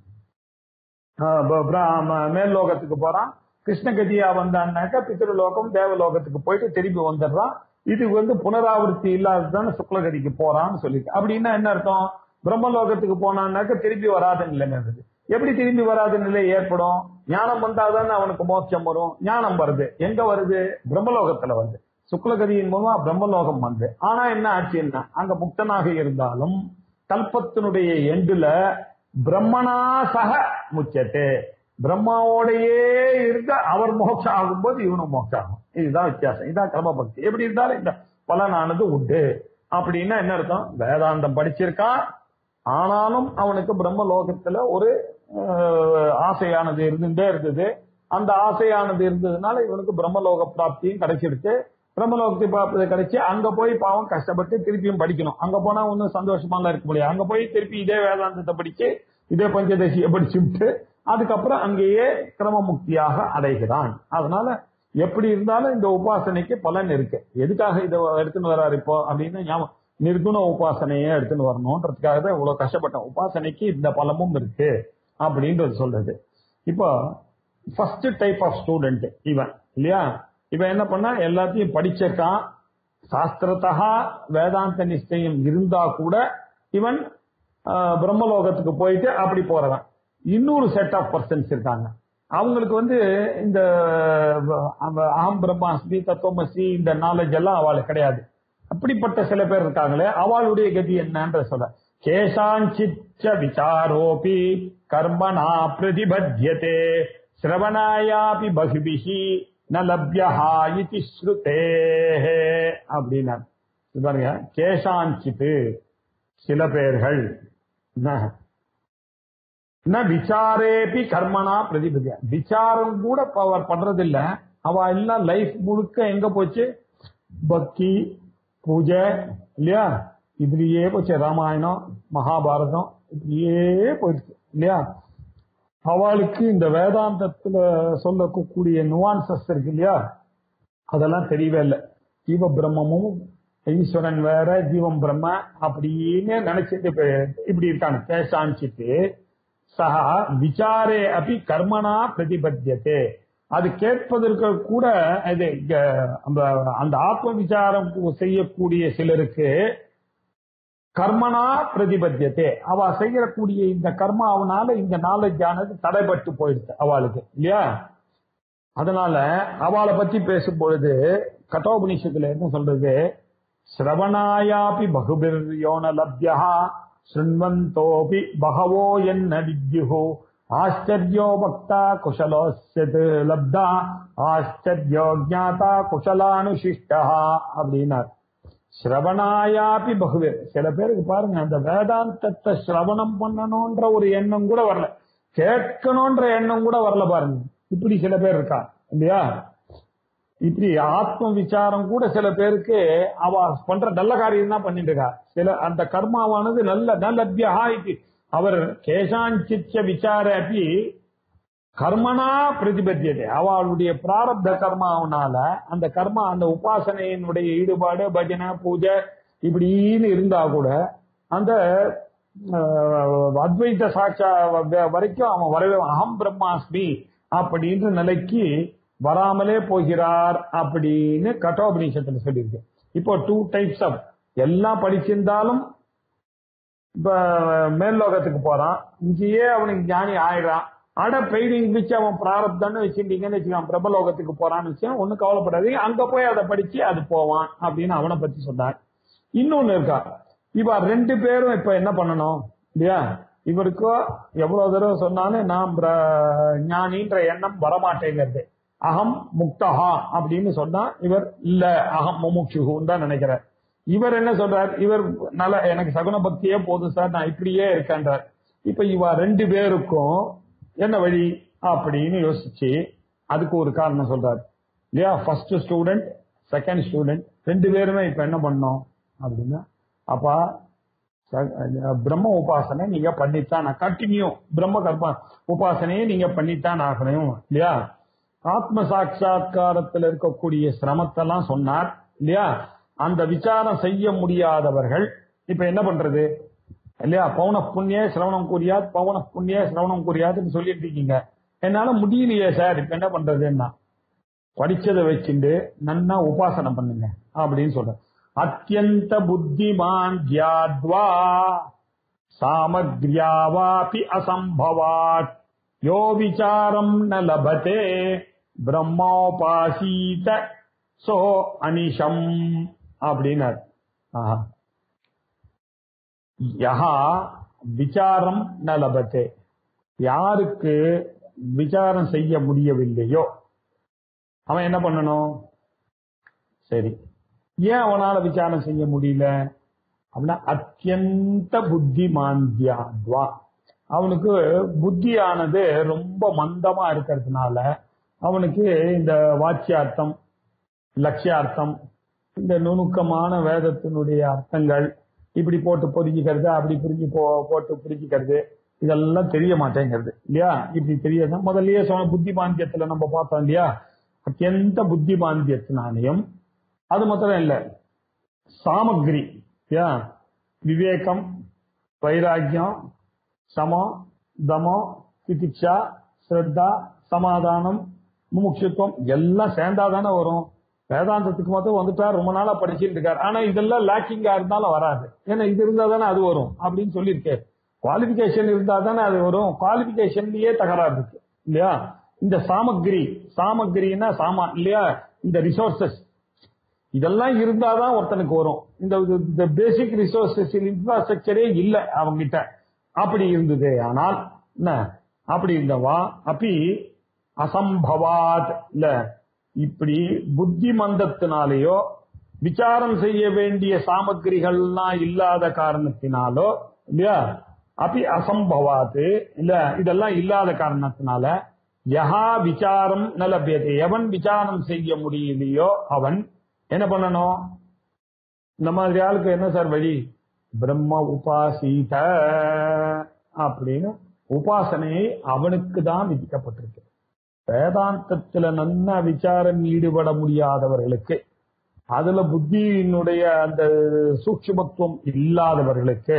ஆஹ் ப- பிரா- ம- மேல் லோகத்துக்கு போறான் கிருஷ்ணகதியா வந்தான்னாக்க பித்ருலோகம் தேவலோகத்துக்கு போயிட்டு திரும்பி வந்துடுறான் இது வந்து புனராவர்த்தி இல்லாததான சுக்லகதிக்கு போறான்னு சொல்லிட்டு அப்படின்னா என்ன அர்த்தம் பிரம்மலோகத்துக்கு போனான்னாக்க திரும்பி வராத நிலை வருது எப்படி திரும்பி வராத நிலை ஏற்படும் ஞானம் வந்தாதானே அவனுக்கு மோட்சம் வரும் ஞானம் வருது எங்க வருது பிரம்மலோகத்துல வருது சுக்லகதியின் மூலமா பிரம்மலோகம் வந்து ஆனா என்ன ஆச்சுன்னா அங்க முக்தனாக இருந்தாலும் கல்பத்தினுடைய எண்டுல பிரம்மனா சக முச்சத்தே பிரம்மாவோடையே இருக்க அவர் மோட்சம் ஆகும்போது இவனும் மோட்சம் ஆகும் இதுதான் வித்தியாசம் இதுதான் கிரம பக்தி எப்படி இருந்தாலும் இந்த பலனானது உண்டு அப்படின்னா என்ன அர்த்தம் வேதாந்தம் படிச்சிருக்கான் ஆனாலும் அவனுக்கு பிரம்ம லோகத்துல ஒரு அஹ், ஆசையானது இருந்துட்டே இருந்தது அந்த ஆசையானது இருந்ததுனால இவனுக்கு பிரம்மலோக பிராப்தியும் கிடைச்சிடுச்சு பிரம்மலோகத்தை பிராப்தி கிடைச்சு அங்க போய் பாவம் கஷ்டப்பட்டு திருப்பியும் படிக்கணும் அங்க போனா ஒன்னும் சந்தோஷமா எல்லாம் இருக்க முடியாது அங்க போய் திருப்பி இதே வேதாந்தத்தை படிச்சு இதே பஞ்சதசியை படிச்சுட்டு அதுக்கப்புறம் அங்கேயே கிரம முக்தியாக அடைகிறான் அதனால எப்படி இருந்தாலும் இந்த உபாசனைக்கு பலன் இருக்கு எதுக்காக இதை எடுத்துன்னு வர்றாரு இப்போ அப்படின்னு ஞாபகம் நிர்குண உபாசனையை எடுத்துன்னு வரணுன்றதுக்காக தான் இவ்வளவு கஷ்டப்பட்டோம் உபாசனைக்கு இந்த பலமும் இருக்கு அப்படின்றது சொல்றது இப்போ ஃபர்ஸ்ட் டைப் ஆஃப் ஸ்டூடெண்ட் இவன் இல்லையா இவன் என்ன பண்ணா எல்லாத்தையும் படிச்சிருக்கான் சாஸ்திரத்தா வேதாந்த நிச்சயம் இருந்தா கூட இவன் ஆஹ், பிரம்மலோகத்துக்கு போயிட்டு அப்படி போறவன் இன்னொரு செட் ஆஃப் பர்சன்ஸ் இருக்காங்க அவங்களுக்கு வந்து இந்த அந்த அகம் பிரம்மாஸ்மி தத்துவமசி இந்த நாலேஜ் எல்லாம் அவளுக்கு கிடையாது அப்படிப்பட்ட சில பேர் இருக்காங்களே அவளுடைய கதி என்னன்ற சொல்ல கேசாஞ்சிச்ச விசாரோபி கர்மனா பிரதிபத்தியதே சிரவணாயாபி பகுபிஹி ந லப்யா இதி ஸ்ருதே அப்படின்னா இது பாருங்க கேசாஞ்சித்து சில பேர்கள் என்ன ந விசாரேபி கர்மனா பிரதிபதியா விசாரம் கூட அவர் பண்றது இல்ல அவ எல்லாம் லைஃப் முழுக்க எங்க போச்சு பக்தி பூஜை இல்லையா இதுலயே போச்சு ராமாயணம் மகாபாரதம் இப்படியே போயிடுச்சு இல்லையா அவளுக்கு இந்த வேதாந்தத்துல சொல்லக்கூடிய நுவான்சஸ் இருக்கு இல்லையா அதெல்லாம் தெரியவே இல்லை ஜீவ பிரம்மமும் ஈஸ்வரன் வேற ஜீவம் பிரம்ம அப்படின்னு நினைச்சிட்டு இப்ப இப்படி இருக்காங்க கேசாஞ்சிட்டு சஹா விசாரே அபி கர்மனா பிரதிபத்தியத்தே அது கேட்பதற்கு கூட இது இங்க அந்த அந்த ஆத்ம விசாரம் செய்யக்கூடிய சிலருக்கு கர்மனா பிரதிபத்தியத்தே அவ செய்யக்கூடிய இந்த கர்மாவனால இந்த நாலேஜ் ஆனது தடைபட்டு போயிடுது அவளுக்கு இல்லையா அதனால அவளை பத்தி பேசும் பொழுது கட்டோபனிஷத்துல என்ன சொல்றது சிரவணாயாபி பகுபிர் யோன லப்யா शृण्वन्तोऽपि बहवो यन्न विद्युः आश्चर्यो वक्ता कुशलोऽस्यत् लब्धा ஆச்சரியோ ஜாதா குஷலானுசிஷ்டா அப்படின்னார் சிரவணாயாபி பகுவேர் சில பேருக்கு பாருங்க அந்த வேதாந்தத்தை சிரவணம் பண்ணணும்ன்ற ஒரு எண்ணம் கூட வரல கேட்கணும்ன்ற எண்ணம் கூட வரல பாருங்க இப்படி சில பேர் இருக்கா இல்லையா இப்படி ஆத்ம விசாரம் கூட சில பேருக்கு அவ பண்ற நல்ல காரியம் தான் பண்ணிட்டு இருக்கா சில அந்த கர்மாவானது நல்ல நல்லபியா இது அவர் கேசாஞ்சிச்ச விசார அப்படி கர்மனா பிரதிபத்தியதே அவளுடைய பிராரப்த கர்மாவனால அந்த கர்மா அந்த உபாசனையினுடைய ஈடுபாடு பஜனை பூஜை இப்படின்னு இருந்தா கூட அந்த அஹ், அத்வைத சாட்சா வ- வரைக்கும் அவன் வரவே அகம் பிரம்மாஸ்மி அப்படின்ற நிலைக்கு வராமலே போகிறார் அப்படின்னு கட்டோபனிஷத்துல சொல்லியிருக்கு இப்போ டூ டைப்ஸ் ஆஃப் எல்லாம் படிச்சிருந்தாலும் இப்ப மேல்லோகத்துக்கு போறான் இங்கேயே அவனுக்கு ஞானி ஆயிடுறான் அட பெய்டிங் வச்சு அவன் பிராரப்தான்னு வச்சுட்டீங்கன்னு வச்சுக்கான் பிரபலோகத்துக்கு போறான்னு வச்சு ஒன்னும் கவலைப்படாதீங்க அங்க போய் அதை படிச்சு அது போவான் அப்படின்னு அவனை பத்தி சொன்னார் இன்னொன்னு இருக்கா இவ ரெண்டு பேரும் இப்ப என்ன பண்ணணும் இல்லையா இவருக்கோ எவ்வளவு தடவை சொன்னாலும் நான் பிர- ஞானின்ற எண்ணம் வரமாட்டேங்கிறது அகம் முக்தஹா அப்படின்னு சொன்னா இவர் இல்ல அகம் முமுட்சுகுன்னு தான் நினைக்கிறார் இவர் என்ன சொல்றார் இவர் நல்ல எனக்கு சகுன பக்தியே போதும் சார் நான் இப்படியே இருக்கேன்றார் இப்ப இவ ரெண்டு பேருக்கும் என்ன வழி அப்படின்னு யோசிச்சு அதுக்கு ஒரு காரணம் சொல்றாரு இல்லையா ஃபர்ஸ்ட் ஸ்டூடெண்ட் செகண்ட் ஸ்டூடெண்ட் ரெண்டு பேருமே இப்ப என்ன பண்ணோம் அப்படின்னா அப்பா ச- பிரம்ம உபாசனை நீங்க பண்ணித்தான் கண்டினியூ பிரம்ம கர்ம உபாசனையை நீங்க பண்ணித்தான் ஆகணும் இல்லையா ஆத்ம சாட்சா்காரத்தில் இருக்கக்கூடிய சிரமத்தெல்லாம் சொன்னார் இல்லையா அந்த விசாரம் செய்ய முடியாதவர்கள் இப்ப என்ன பண்றது இல்லையா பவுன புண்ணிய சிரவணம் கூறியாத் பவுன புண்ணிய சிரவணம் கூறியாதுன்னு சொல்லிட்டு இருக்கீங்க என்னால முடியலையே சார் இப்ப என்ன பண்றதுன்னா படிச்சதை வச்சுட்டு நன்னா உபாசனை பண்ணுங்க அப்படின்னு சொல்ற அத்தியந்த புத்திமான் தியாத்வா சாமக்ரியாவாபி அசம்பவாத் யோ விசாரம் ந லபதே பிரம்மோபாசீத சோ அனிஷம் அப்படின்னார் ஆஹா. யஹா விசாரம் ந லபதே யாருக்கு விசாரம் செய்ய முடியவில்லையோ அவன் என்ன பண்ணணும் சரி ஏன் அவனால விசாரம் செய்ய முடியல அப்படின்னா அத்தியந்த புத்திமாந்தியாத்வா அவனுக்கு புத்தியானது ரொம்ப மந்தமா இருக்கிறதுனால அவனுக்கு இந்த வாச்சியார்த்தம் லட்சியார்த்தம் இந்த நுணுக்கமான வேதத்தினுடைய அர்த்தங்கள் இப்படி போட்டு புரிஞ்சுக்கிறது அப்படி புரிஞ்சு போ போட்டு புரிஞ்சுக்கிறது இதெல்லாம் தெரிய மாட்டேங்கிறது இல்லையா இப்படி தெரியாத முதல்லயே சொன்ன புத்திமாந்தியத்துல நம்ம பார்த்தோம் இல்லையா அத்தியந்த புத்திமாந்தியத்தினாலையும் அது மாத்திரம் இல்ல சாமக்ரி இல்லையா விவேகம் வைராக்கியம் சமம் தமம் திதிக்ஷா ஸ்ரத்தா சமாதானம் முமுட்சுத்துவம் எல்லாம் சேர்ந்தாதானே வரும் வேதாந்தத்துக்கு மட்டும் வந்துட்டா ரொம்ப நாளா படிச்சுட்டு இருக்காரு ஆனா இதெல்லாம் லேக்கிங்கா இருந்தாலும் வராது ஏன்னா இது இருந்தா தானே அது வரும் அப்படின்னு சொல்லியிருக்கேன் குவாலிபிகேஷன் இருந்தா தானே அது வரும் குவாலிபிகேஷன்லயே தகராறு இருக்கு இல்லையா இந்த சாமகிரி சாமகிரின்னா சாமா இல்லையா இந்த ரிசோர்சஸ் இதெல்லாம் இருந்தாதான் ஒருத்தனுக்கு வரும் இந்த இந்த பேசிக் ரிசோர்சஸ் இன்ஃப்ராஸ்ட்ரக்சரே இல்ல அவங்கிட்ட அப்படி இருந்தது ஆனால் என்ன அப்படி இருந்தவா அப்படி அசம்பவாத் இல்ல இப்படி புத்தி மந்தத்தினாலேயோ விசாரம் செய்ய வேண்டிய சாமகிரிகள்லாம் இல்லாத காரணத்தினாலோ இல்லையா அப்படி அசம்பவாத்து இல்ல இதெல்லாம் இல்லாத காரணத்தினால யஹா விசாரம் நலபியது எவன் விசாரம் செய்ய முடியலையோ அவன் என்ன பண்ணணும் இந்த மாதிரி ஆளுக்கு என்ன சார் வழி பிரம்ம உபாசீத அப்படின்னு உபாசனையை அவனுக்கு தான் விதிக்கப்பட்டிருக்கு வேதாந்தத்துல நன்னா விசாரம் ஈடுபட முடியாதவர்களுக்கு அதுல புத்தியினுடைய அந்த சூட்சுமத்துவம் இல்லாதவர்களுக்கு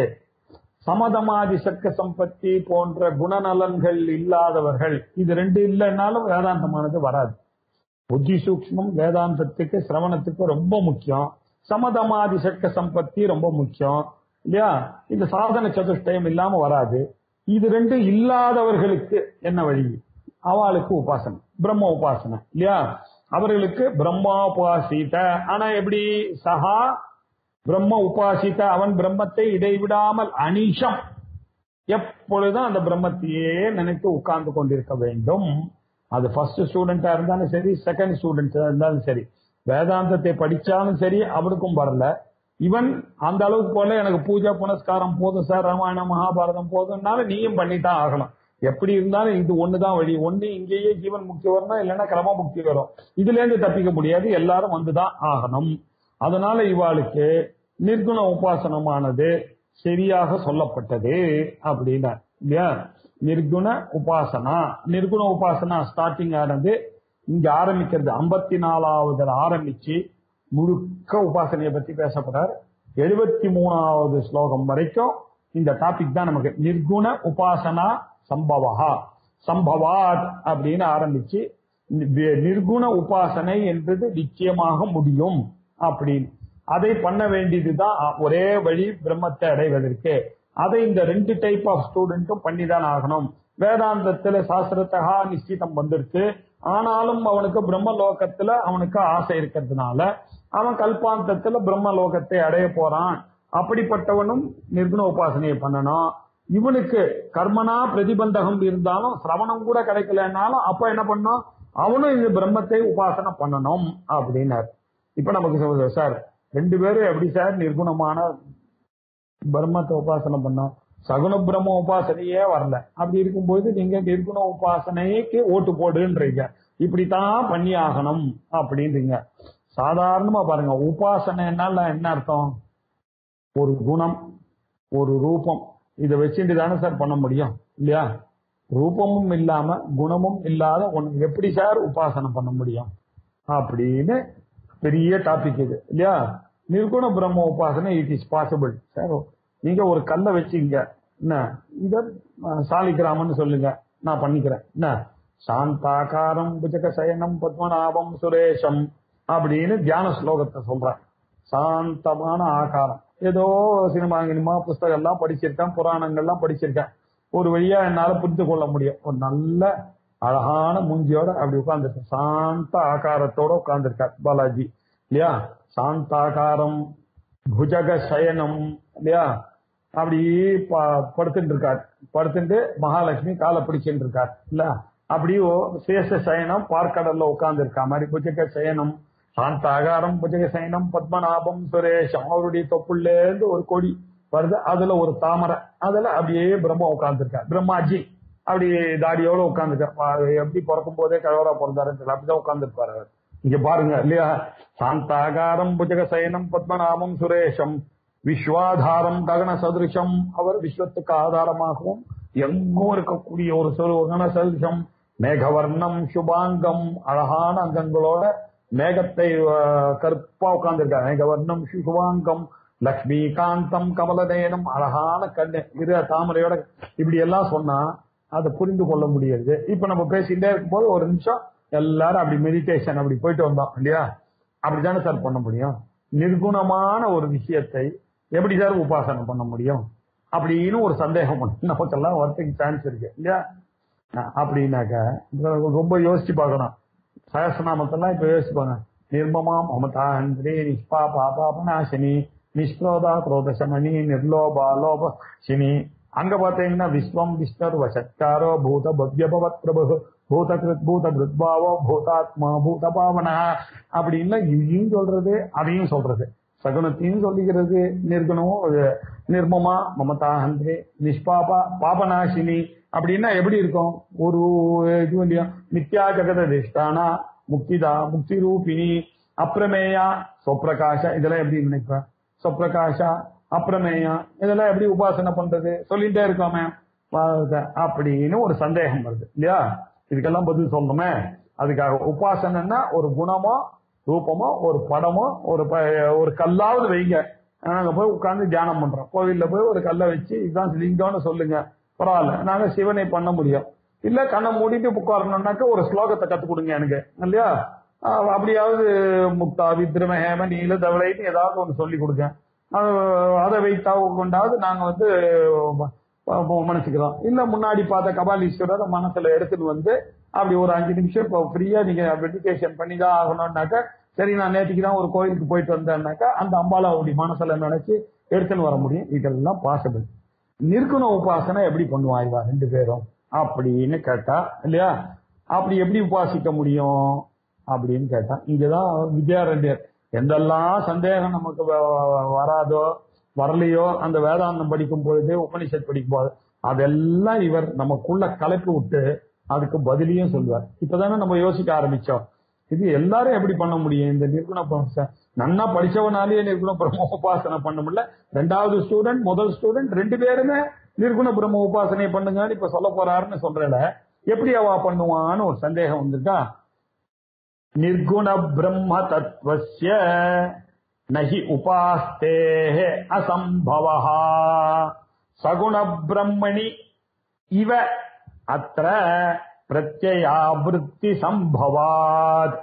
சமதமாதி சக்க சம்பத்தி போன்ற குணநலன்கள் இல்லாதவர்கள் இது ரெண்டு இல்லைன்னாலும் வேதாந்தமானது வராது புத்தி சூக்ஷ்மம் வேதாந்தத்துக்கு சிரவணத்துக்கு ரொம்ப முக்கியம் சமதமாதி சக்க சம்பத்தி ரொம்ப முக்கியம் இல்லையா இந்த சாதன சதுஷ்டயம் இல்லாம வராது இது ரெண்டு இல்லாதவர்களுக்கு என்ன வழி அவளுக்கு உபாசனை பிரம்ம உபாசனை இல்லையா அவர்களுக்கு பிரம்மா உபாசித்த ஆனா எப்படி சஹா பிரம்ம உபாசித்த அவன் பிரம்மத்தை இடைவிடாமல் அனிஷம் எப்பொழுதும் அந்த பிரம்மத்தையே நினைத்து உட்கார்ந்து கொண்டிருக்க வேண்டும் அது ஃபர்ஸ்ட் ஸ்டூடெண்டா இருந்தாலும் சரி செகண்ட் ஸ்டூடெண்டா இருந்தாலும் சரி வேதாந்தத்தை படிச்சாலும் சரி அவனுக்கும் வரல இவன் அந்த அளவுக்கு போல எனக்கு பூஜை புனஸ்காரம் போதும் சார் ராமாயணம் மகாபாரதம் போதும்னாலும் நீயும் பண்ணித்தான் ஆகணும் எப்படி இருந்தாலும் இது ஒண்ணுதான் வழி ஒண்ணு இங்கேயே ஜீவன் முக்தி வரணும் இல்லைன்னா கிரம முக்தி வரும் இதுல இருந்து தப்பிக்க முடியாது எல்லாரும் வந்துதான் ஆகணும் அதனால இவாளுக்கு நிர்குண உபாசனமானது சரியாக சொல்லப்பட்டது அப்படின்னா இல்லையா நிர்குண உபாசனா நிர்குண உபாசனா ஸ்டார்டிங் ஆனது இங்க ஆரம்பிக்கிறது ஐம்பத்தி நாலாவது ஆரம்பிச்சு முழுக்க உபாசனையை பத்தி பேசப்படுறார் எழுபத்தி மூணாவது ஸ்லோகம் வரைக்கும் இந்த டாபிக் தான் நமக்கு நிர்குண உபாசனா சம்பவா சம்பவாத் அப்படின்னு ஆரம்பிச்சு நி- நிர்குண உபாசனை என்பது நிச்சயமாக முடியும் அப்படின்னு அதை பண்ண வேண்டியதுதான் ஒரே வழி பிரம்மத்தை அடைவதற்கு அதை இந்த ரெண்டு டைப் ஆஃப் ஸ்டூடெண்ட்டும் பண்ணிதான் ஆகணும் வேதாந்தத்துல சாஸ்திரத்தகா நிச்சிதம் வந்துருச்சு ஆனாலும் அவனுக்கு பிரம்ம லோகத்துல அவனுக்கு ஆசை இருக்கிறதுனால அவன் கல்பாந்தத்துல பிரம்ம லோகத்தை அடைய போறான் அப்படிப்பட்டவனும் நிர்குண உபாசனையை பண்ணணும் இவனுக்கு கர்மனா பிரதிபந்தகம் இருந்தாலும் சிரவணம் கூட கிடைக்கலனாலும் அப்ப என்ன பண்ணும் அவனும் இந்த பிரம்மத்தை உபாசனை பண்ணணும் அப்படின்னார் இப்ப நமக்கு சொல்லுது சார் ரெண்டு பேரும் எப்படி சார் நிர்குணமான பிரம்மத்தை உபாசனை பண்ணோம் சகுன பிரம்ம உபாசனையே வரல அப்படி இருக்கும்போது நீங்க நிர்குண உபாசனைக்கு ஓட்டு போடுன்றீங்க இப்படித்தான் பண்ணி ஆகணும் அப்படின்றீங்க சாதாரணமா பாருங்க உபாசனைனால என்ன அர்த்தம் ஒரு குணம் ஒரு ரூபம் இதை வச்சுட்டு தானே சார் பண்ண முடியும் இல்லையா ரூபமும் இல்லாம குணமும் இல்லாத ஒண்ணு எப்படி சார் உபாசனை பண்ண முடியும் அப்படின்னு பெரிய டாபிக் இது இல்லையா நிர்குண பிரம்ம உபாசனை இட் இஸ் பாசிபிள் சார் நீங்க ஒரு கல்லை வச்சுங்க என்ன இத அஹ், சாலிகிராமன்னு சொல்லுங்க நான் பண்ணிக்கிறேன் என்ன சாந்தாகாரம் புஜக சயனம் பத்மநாபம் சுரேஷம் அப்படின்னு தியான ஸ்லோகத்தை சொல்றேன் சாந்தமான ஆகாரம் ஏதோ சினிமா கினிமா புஸ்தகம் எல்லாம் படிச்சிருக்கேன் புராணங்கள்லாம் படிச்சிருக்கேன் ஒரு வழியா என்னால புரிந்து கொள்ள முடியும் ஒரு நல்ல அழகான மூஞ்சியோட அப்படி உட்கார்ந்துருக்கேன் சாந்த ஆகாரத்தோட உட்கார்ந்துருக்கார் பாலாஜி இல்லையா சாந்தாகாரம் புஜக சயனம் இல்லையா அப்படி ப- படுத்துட்டு இருக்கார் படுத்துட்டு மகாலட்சுமி காலை பிடிச்சிட்டு இருக்கார் இல்ல அப்படி ஓ- சேஷ சயனம் பார்க்கடல்ல உட்கார்ந்து இருக்கா மாதிரி புஜக சயனம் சாந்த ஆகாரம் புஜக சயனம் பத்மநாபம் சுரேஷம் அவருடைய தொப்புள்ள இருந்து ஒரு கொடி வருது அதுல ஒரு தாமரை அதுல அப்படியே பிரம்மா உட்கார்ந்துருக்கார் பிரம்மாஜி அப்படி தாடியோட உட்கார்ந்துருக்கார் எப்படி பிறக்கும் போதே கழவரா பிறந்தாருன்னு தெரியல அப்படிதான் உட்கார்ந்துருப்பாரு அவர் இங்க பாருங்க இல்லையா சாந்தாகாரம் புஜக சயனம் பத்மநாபம் சுரேஷம் விஸ்வாதாரம் ககன சதுருஷம் அவர் விஸ்வத்துக்கு ஆதாரமாகவும் எங்கும் இருக்கக்கூடிய ஒரு சொருகன சதுருஷம் மேகவர்ணம் சுபாங்கம் அழகான அங்கங்களோட மேகத்தை அஹ், கருப்பா உட்கார்ந்துருக்காங்க மேகவர்ணம் சுபாங்கம் லக்ஷ்மிகாந்தம் கமலநயனம் அழகான கண்ணு இரு தாமரையோட இப்படி எல்லாம் சொன்னா அதை புரிந்து கொள்ள முடியாது இப்ப நம்ம பேசிட்டே இருக்கும்போது ஒரு நிமிஷம் எல்லாரும் அப்படி மெடிடேஷன் அப்படி போயிட்டு வந்தோம் இல்லையா அப்படித்தானே சார் பண்ண முடியும் நிர்குணமான ஒரு விஷயத்தை எப்படி சார் உபாசனை பண்ண முடியும் அப்படின்னு ஒரு சந்தேகம் வந்து நமக்கெல்லாம் வரத்துக்கு சான்ஸ் இருக்கு இல்லையா அஹ் அப்படின்னாக்க இப்ப ரொம்ப யோசிச்சு பார்க்கணும் சகசநாமத்தெல்லாம் இப்ப யோசிச்சு பாருங்க நிர்மமா மமதா அந்திரே நிஷ்பா பாபாபநாசினி நிஷ்க்ரோதா குரோதசமணி நிர்லோபா லோப சினி அங்க பாத்தீங்கன்னா விஸ்வம் விஷ்ணர் வசத்காரோ பூத பவ்யபவத் பிரபு பூத கிருத் பூத கிருத்பாவோ பூதாத்மா பூத பாவனா அப்படின்னா இதையும் சொல்றது அதையும் சொல்றது சகுனத்தையும் சொல்லிக்கிறது நிர்குணமும் ஒரு நிர்மமா மமதா ஹந்தே நிஷ்பாபா பாபநாசினி அப்படின்னா எப்படி இருக்கும் ஒரு இது இல்லையா நித்யா ஜெகத திஷ்டானா முக்திதா முக்தி ரூபிணி அப்பிரமேயா சொப்பிரகாஷ இதெல்லாம் எப்படி நினைப்பேன் சொப்பிரகாஷா அப்பிரமேயா இதெல்லாம் எப்படி உபாசனை பண்றது சொல்லிட்டே இருக்காமே வா- அப்படின்னு ஒரு சந்தேகம் வருது இல்லையா இதுக்கெல்லாம் பதில் சொல்லணுமே அதுக்காக உபாசனைன்னா ஒரு குணமோ ரூபமோ ஒரு படமோ ஒரு ப- ஒரு கல்லாவது வைங்க நாங்க போய் உட்கார்ந்து தியானம் பண்றோம் கோவில்ல போய் ஒரு கல்லை வச்சு இதுதான் லிங்கம்னு சொல்லுங்க பரவாயில்ல நாங்க சிவனை பண்ண முடியும் இல்ல கண்ணை மூடிட்டு உட்காரணும்னாக்க ஒரு ஸ்லோகத்தை கத்து கொடுங்க எனக்கு இல்லையா ஆஹ் அப்படியாவது முக்தா வித்ரம ஹேம நீல தவளைன்னு ஏதாவது ஒன்று சொல்லி கொடுங்க அது- அதை வைத்தா கொண்டாவது நாங்க வந்து ப- ப- மனசுக்கிறோம் இல்ல முன்னாடி பார்த்த கபாலீஸ்வரர் மனசுல எடுத்துட்டு வந்து அப்படி ஒரு அஞ்சு நிமிஷம் இப்போ ஃப்ரீயா நீங்க மெடிடேஷன் பண்ணி தான் ஆகணும்னாக்கா சரி நான் நேற்றுக்கு தான் ஒரு கோயிலுக்கு போயிட்டு வந்தேன்னாக்கா அந்த அம்பாவை அப்படி மனசுல நினைச்சு எடுத்துன்னு வர முடியும் இதெல்லாம் பாசிபிள் நிற்குண உபாசனை எப்படி பண்ணுவா இவா ரெண்டு பேரும் அப்படின்னு கேட்டா இல்லையா அப்படி எப்படி உபாசிக்க முடியும் அப்படின்னு கேட்டா இங்கதான் வித்யாரண்யர் எந்தெல்லாம் சந்தேகம் நமக்கு வ- வ- வராதோ வரலையோ அந்த வேதாந்தம் படிக்கும் பொழுது உபனிஷத் படிக்கும் போது அதெல்லாம் இவர் நமக்குள்ள கலப்பி விட்டு அதுக்கு பதிலையும் சொல்லுவார் இப்பதானே நம்ம யோசிக்க ஆரம்பிச்சோம் இது எல்லாரும் எப்படி பண்ண முடியும் இந்த நிர்குண பிரம்ம நன்னா படிச்சவனாலேயே நிர்குண பிரம்ம உபாசனை பண்ண முடியல ரெண்டாவது ஸ்டூடெண்ட் முதல் ஸ்டூடெண்ட் ரெண்டு பேருமே நிர்குண பிரம்ம உபாசனை பண்ணுங்கன்னு இப்ப சொல்ல போறாருன்னு சொல்றல எப்படி அவ பண்ணுவான்னு ஒரு சந்தேகம் வந்திருக்கா நிர்குண பிரம்ம தத்துவஸ்ய நஹி உபாஸ்தே அசம்பவ சகுண பிரம்மணி இவ அத்திர பிரத்யாவிருத்தி சம்பவாத்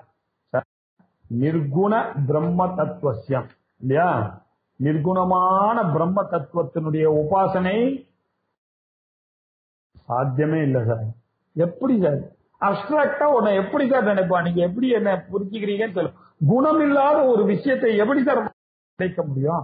நிர்குண பிரம்ம தத்துவசியம் இல்லையா நிர்குணமான பிரம்ம தத்துவத்தினுடைய உபாசனை சாத்தியமே இல்லை சார் எப்படி சார் அப்டிராக்டா உன்னை எப்படி சார் நினைப்பா நீங்க எப்படி என்ன புரிஞ்சுக்கிறீங்கன்னு சொல்லு குணம் இல்லாத ஒரு விஷயத்தை எப்படி சார் நினைக்க முடியும்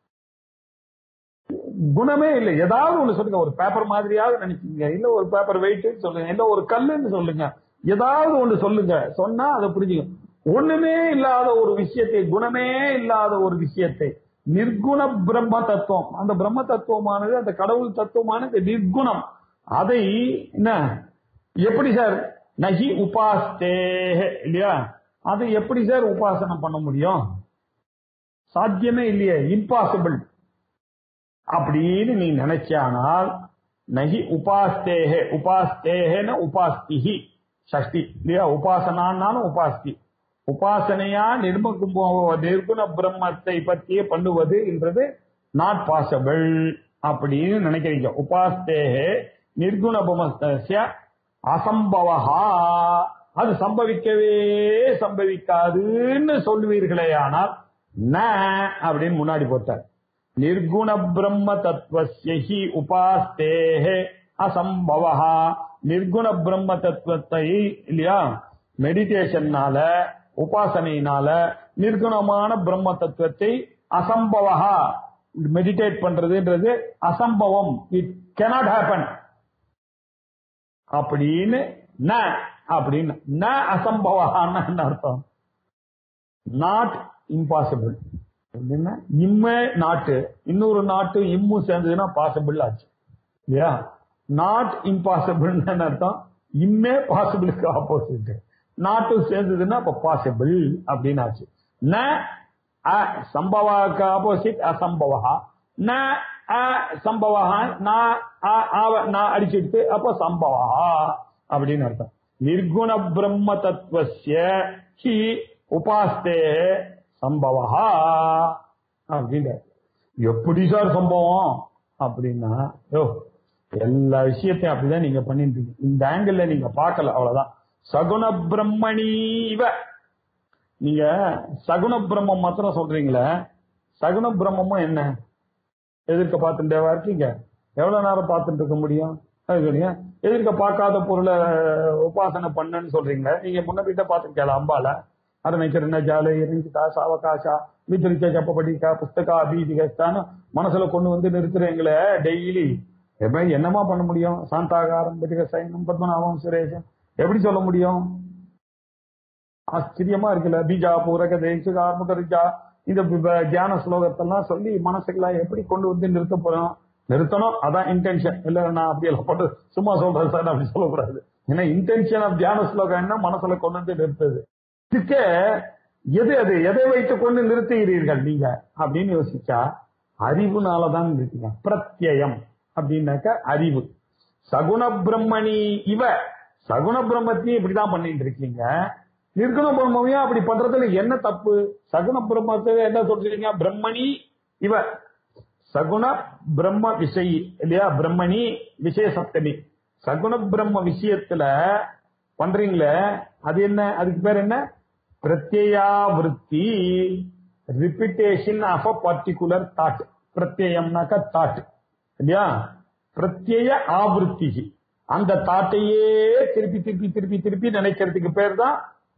குணமே இல்லை ஏதாவது ஒண்ணு சொல்லுங்க ஒரு பேப்பர் மாதிரியாவது நினைச்சீங்க இல்ல ஒரு பேப்பர் வெயிட் சொல்லுங்க இல்ல ஒரு கல்லுன்னு சொல்லுங்க ஏதாவது ஒண்ணு சொல்லுங்க சொன்னா அதை புரிஞ்சுக்கும் ஒண்ணுமே இல்லாத ஒரு விஷயத்தை குணமே இல்லாத ஒரு விஷயத்தை நிர்குண பிரம்ம தத்துவம் அந்த பிரம்ம தத்துவமானது அந்த கடவுள் தத்துவமானது நிர்குணம் அதை என்ன எப்படி சார் நகி உபாஸ்தே இல்லையா அதை எப்படி சார் உபாசனை பண்ண முடியும் சாத்தியமே இல்லையே இம்பாசிபிள் அப்படின்னு நீ நினைச்சானால் நகி உபாஸ்தேஹே உபாஸ்தேஹேன உபாஸ்திஹி சஷ்டி இல்லையா உபாசனான்னாலும் உபாஸ்தி உபாசனையா நிர்மக்கும் நிர்குண பிரம்மத்தை பற்றியே பண்ணுவது என்றது நாட் பாசிபிள் அப்படின்னு நினைக்கிறீங்க உபாஸ்தேஹே நிர்குண பிரம்மஸ்ய அசம்பவஹா அது சம்பவிக்கவே சம்பவிக்காதுன்னு சொல்லுவீர்களே ஆனால் ந அப்படின்னு முன்னாடி போட்டார் நிர்குண பிரம்ம தத்துவஸ்யஹி உபாஸ்தேஹே அசம்பவஹா நிர்குண பிரம்ம தத்துவத்தை இல்லையா மெடிடேஷன்னால உபாசனையினால நிர்குணமான பிரம்ம தத்துவத்தை அசம்பவஹா மெடிடேட் பண்றதுன்றது அசம்பவம் இட் cannot happen அப்படின்னு ந அப்படின்னு ந அசம்பவஹான்னு என்ன அர்த்தம் நாட் இம்பாசிபிள் அப்படின்னா இம்மே நாட்டு இன்னொரு நாட்டு இம்மு சேர்ந்ததுன்னா பாசிபிள் ஆச்சு இல்லையா நாட் இம்பாசிபிள் அர்த்தம் இம்மே பாசிபிளுக்கு ஆப்போசிட் நாட்டு சேர்ந்ததுன்னா அப்ப பாசிபிள் அப்படின்னு ஆச்சு ந அ சம்பவாக்கு ஆப்போசிட் அசம்பவா ந அ சம்பவா நான் அ- ஆவ- நான் அடிச்சுட்டு அப்ப சம்பவா அப்படின்னு அர்த்தம் நிர்குண பிரம்ம தத்துவஸ்ய ஹி உபாஸ்தே சம்பவா அப்படின்ற எப்படி சார் சம்பவம் அப்படின்னா யோ எல்லா விஷயத்தையும் அப்படிதான் நீங்க பண்ணிட்டு இருக்கீங்க இந்த ஆங்கிள் நீங்க பார்க்கல அவ்வளவுதான் சகுண பிரம்மணீவ நீங்க சகுண பிரம்மம் மாத்திரம் சொல்றீங்களே சகுண பிரம்மமும் என்ன எதிர்க்க பார்த்துட்டேவா இருக்கீங்க எவ்வளவு நேரம் பார்த்துட்டு இருக்க முடியும் அது இல்லையா எதிர்க்க பார்க்காத பொருளை உபாசனை பண்ணுன்னு சொல்றீங்க நீங்க முன்ன கிட்ட பார்த்துருக்கல அம்பால அருணைக்கிற ஜாலை எரிஞ்சிதா சாவகாசா வித்திரிச்ச ஜப்பபடிக்கா புஸ்தகா அபீதிகான்னு மனசுல கொண்டு வந்து நிறுத்துறீங்களே டெய்லி எப்படி என்னமா பண்ண முடியும் சாந்தாகாரம் பெட்டிக சைனம் பத்மநாபம் சுரேஷன் எப்படி சொல்ல முடியும் ஆச்சரியமா இருக்குல்ல பீஜா பூரக தேசுகா முகரிஜா இந்த ப- ப- தியான ஸ்லோகத்தெல்லாம் சொல்லி மனசுக்கெல்லாம் எப்படி கொண்டு வந்து நிறுத்த போறோம் நிறுத்தணும் அதான் இன்டென்ஷன் இல்ல நான் அப்படி எல்லாம் போட்டு சும்மா சொல்றேன் சார் அப்படி சொல்லக்கூடாது ஏன்னா இன்டென்ஷன் ஆஃப் தியான ஸ்லோகம் என்ன மனசுல கொண்டு வந்து நிறுத்துது இதுக்கு எது அது எதை வைத்துக் கொண்டு நிறுத்துகிறீர்கள் நீங்க அப்படின்னு யோசிச்சா அறிவுனாலதான் நிறுத்தீங்க பிரத்யயம் அப்படின்னாக்க அறிவு சகுண பிரம்மணி இவ சகுண பிரம்மத்தையும் இப்படிதான் பண்ணிட்டு இருக்கீங்க நிர்குண பிரம்மையும் அப்படி பண்றதுல என்ன தப்பு சகுண பிரம்மத்தை என்ன சொல்றீங்க பிரம்மணி இவ சகுண பிரம்ம விஷயி இல்லையா பிரம்மணி விஷய சப்தமி சகுண பிரம்ம விஷயத்துல பண்றீங்களே அது என்ன அதுக்கு பேர் என்ன பிரத்யாவிருத்தி repetition of a particular thought பிரத்யம்னாக்கா தாட் இல்லையா பிரத்யய ஆவருத்தி அந்த தாட்டையே திருப்பி திருப்பி திருப்பி திருப்பி நினைக்கிறதுக்கு பேர் தான்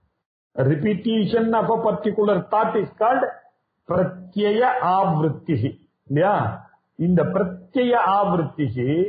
repetition of a particular thought is called பிரத்யய ஆவருத்தி இல்லையா இந்த பிரத்யய ஆவருத்தி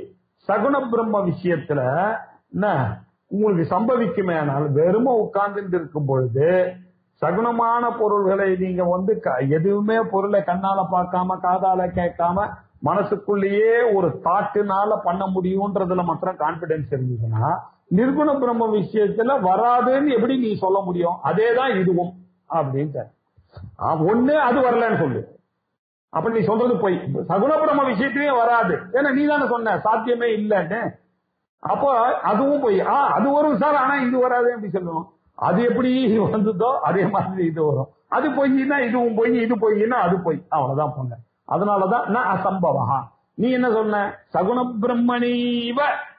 சகுண பிரம்ம விஷயத்துல என்ன உங்களுக்கு சம்பவிக்குமே ஆனால் வெறும உட்கார்ந்து இருக்கும் பொழுது சகுனமான பொருள்களை நீங்க வந்து க- எதுவுமே பொருளை கண்ணால பார்க்காம காதால கேட்காம மனசுக்குள்ளேயே ஒரு தாட்டுனால பண்ண முடியும்ன்றதுல மாத்திரம் கான்பிடன்ஸ் இருந்ததுன்னா நிர்குண பிரம்ம விஷயத்துல வராதுன்னு எப்படி நீ சொல்ல முடியும் அதேதான் இதுவும் அப்படின்ட்டு ஆ, ஒண்ணு அது வரலன்னு சொல்லு அப்ப நீ சொல்றது போய் சகுன பிரம்ம விஷயத்திலேயே வராது ஏன்னா நீ தானே சொன்ன சாத்தியமே இல்லைன்னு அப்போ அதுவும் போய் ஆ அது வரும் சார் ஆனா இது வராது அப்படி சொல்லுவோம் அது எப்படி வந்ததோ அதே மாதிரி இது வரும் அது பொய்னா இதுவும் பொய் இது பொய்னா அது பொய் அவ்வளவுதான் பொண்ணு அதனாலதான் நான் அசம்பவா நீ என்ன சொன்ன சகுண பிரம்மணீவ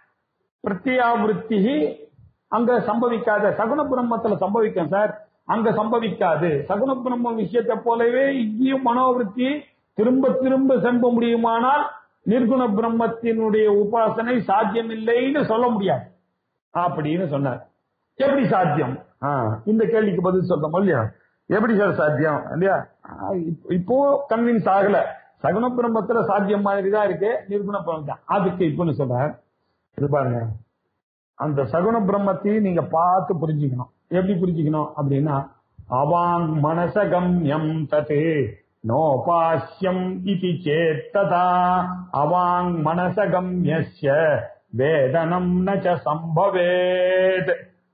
பிரத்யாவிருத்தி அங்க சம்பவிக்காத சகுன பிரம்மத்துல சம்பவிக்கும் சார் அங்க சம்பவிக்காது சகுன பிரம்ம விஷயத்தை போலவே இங்கேயும் மனோவிருத்தி திரும்ப திரும்ப செம்ப முடியுமானால் நிர்குண பிரம்மத்தினுடைய உபாசனை சாத்தியமில்லைன்னு சொல்ல முடியாது அப்படின்னு சொன்னார் எப்படி சாத்தியம் ஆ, இந்த கேள்விக்கு பதில் சொல்றோம் இல்லையா எப்படி சார் சாத்தியம் இல்லையா ஆ, இப்போ- இப்போ கன்வின்ஸ் ஆகல சகுன பிரம்மத்துல சாத்தியம் மாதிரி தான் இருக்கு நிர்குண பிரம்மம் தான் அதுக்கு இப்போன்னு சொல்றேன் இது பாருங்க அந்த சகுன பிரம்மத்தையும் நீங்க பார்த்து புரிஞ்சுக்கணும் எப்படி புரிஞ்சுக்கணும் அப்படின்னா அவாங் மனசகம்யம் தது நோபாஷ்யம் இது சேத்ததா அவாங் மனசகம்யஸ்ய வேதனம் நச்ச சம்பவேத்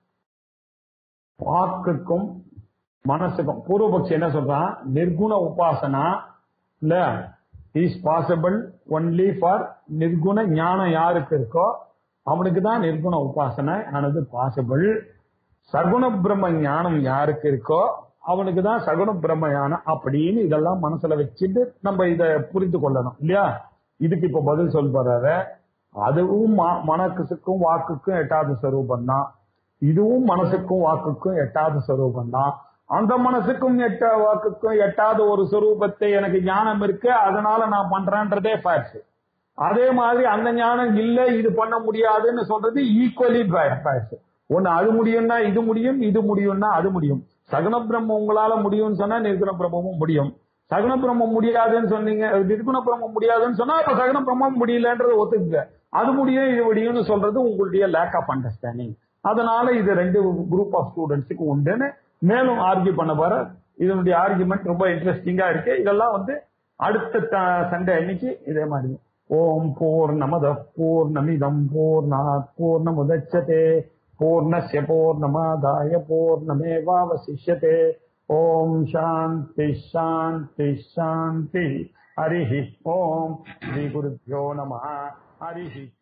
வாக்குக்கும் மனசுக்கும் பூர்வபக்ஷி என்ன சொல்றான் நிர்குண உபாசனா இல்ல இஸ் பாசிபிள் ஒன்லி ஃபார் நிர்குண ஞானம் யாருக்கு இருக்கோ அவனுக்கு தான் நிர்குண உபாசனை ஆனது பாசிபிள் சகுண பிரம்ம ஞானம் யாருக்கு இருக்கோ அவனுக்கு தான் சகுண பிரம்ம ஞானம் அப்படின்னு இதெல்லாம் மனசுல வச்சுட்டு நம்ம இத புரிந்து கொள்ளணும் இல்லையா இதுக்கு இப்ப பதில் சொல்றாரு அதுவும் ம- மனசுக்கும் வாக்குக்கும் எட்டாவது ஸ்வரூபம் தான் இதுவும் மனசுக்கும் வாக்குக்கும் எட்டாவது ஸ்வரூபம் தான் அந்த மனசுக்கும் எட்ட வாக்குக்கும் எட்டாத ஒரு ஸ்வரூபத்தை எனக்கு ஞானம் இருக்கு அதனால நான் பண்றேன்றதே ஃபேக்ட் அதே மாதிரி அந்த ஞானம் இல்ல இது பண்ண முடியாதுன்னு சொல்றது ஈக்குவலி ஃபேக்ட் ஒண்ணு அது முடியும்னா இது முடியும் இது முடியும்னா அது முடியும் சகுன பிரம்மம் உங்களால முடியும்னு சொன்னா நிர்குண பிரம்மமும் முடியும் சகுன பிரம்மம் முடியாதுன்னு சொன்னீங்க நிர்குண பிரம்மம் முடியாதுன்னு சொன்னா அப்ப சகுன பிரம்மம் முடியலன்றதை ஒத்துக்குங்க அது முடியும் இது முடியும்னு சொல்றது உங்களுடைய லேக் ஆஃப் அண்டர்ஸ்டாண்டிங் அதனால இது ரெண்டு குரூப் ஆஃப் ஸ்டூடெண்ட்ஸுக்கு உண்டுன்னு மேலும் ஆர்கியூ பண்ண போற இதனுடைய ஆர்குமெண்ட் ரொம்ப இன்ட்ரெஸ்டிங்கா இருக்கு இதெல்லாம் வந்து அடுத்த சண்டே அன்னைக்கு இதே மாதிரி ஓம் பூர்ணமத பூர்ணமிதம் பூர்ணாத் பூர்ணமுதச்சதே பூர்ணஸ்ய பூர்ணமாதாய பூர்ணமேவாவசிஷ்யதே ஓம் சாந்தி சாந்தி சாந்தி ஹரிஹி ஓம் ஸ்ரீ குருभ्यो நம ஹரிஹி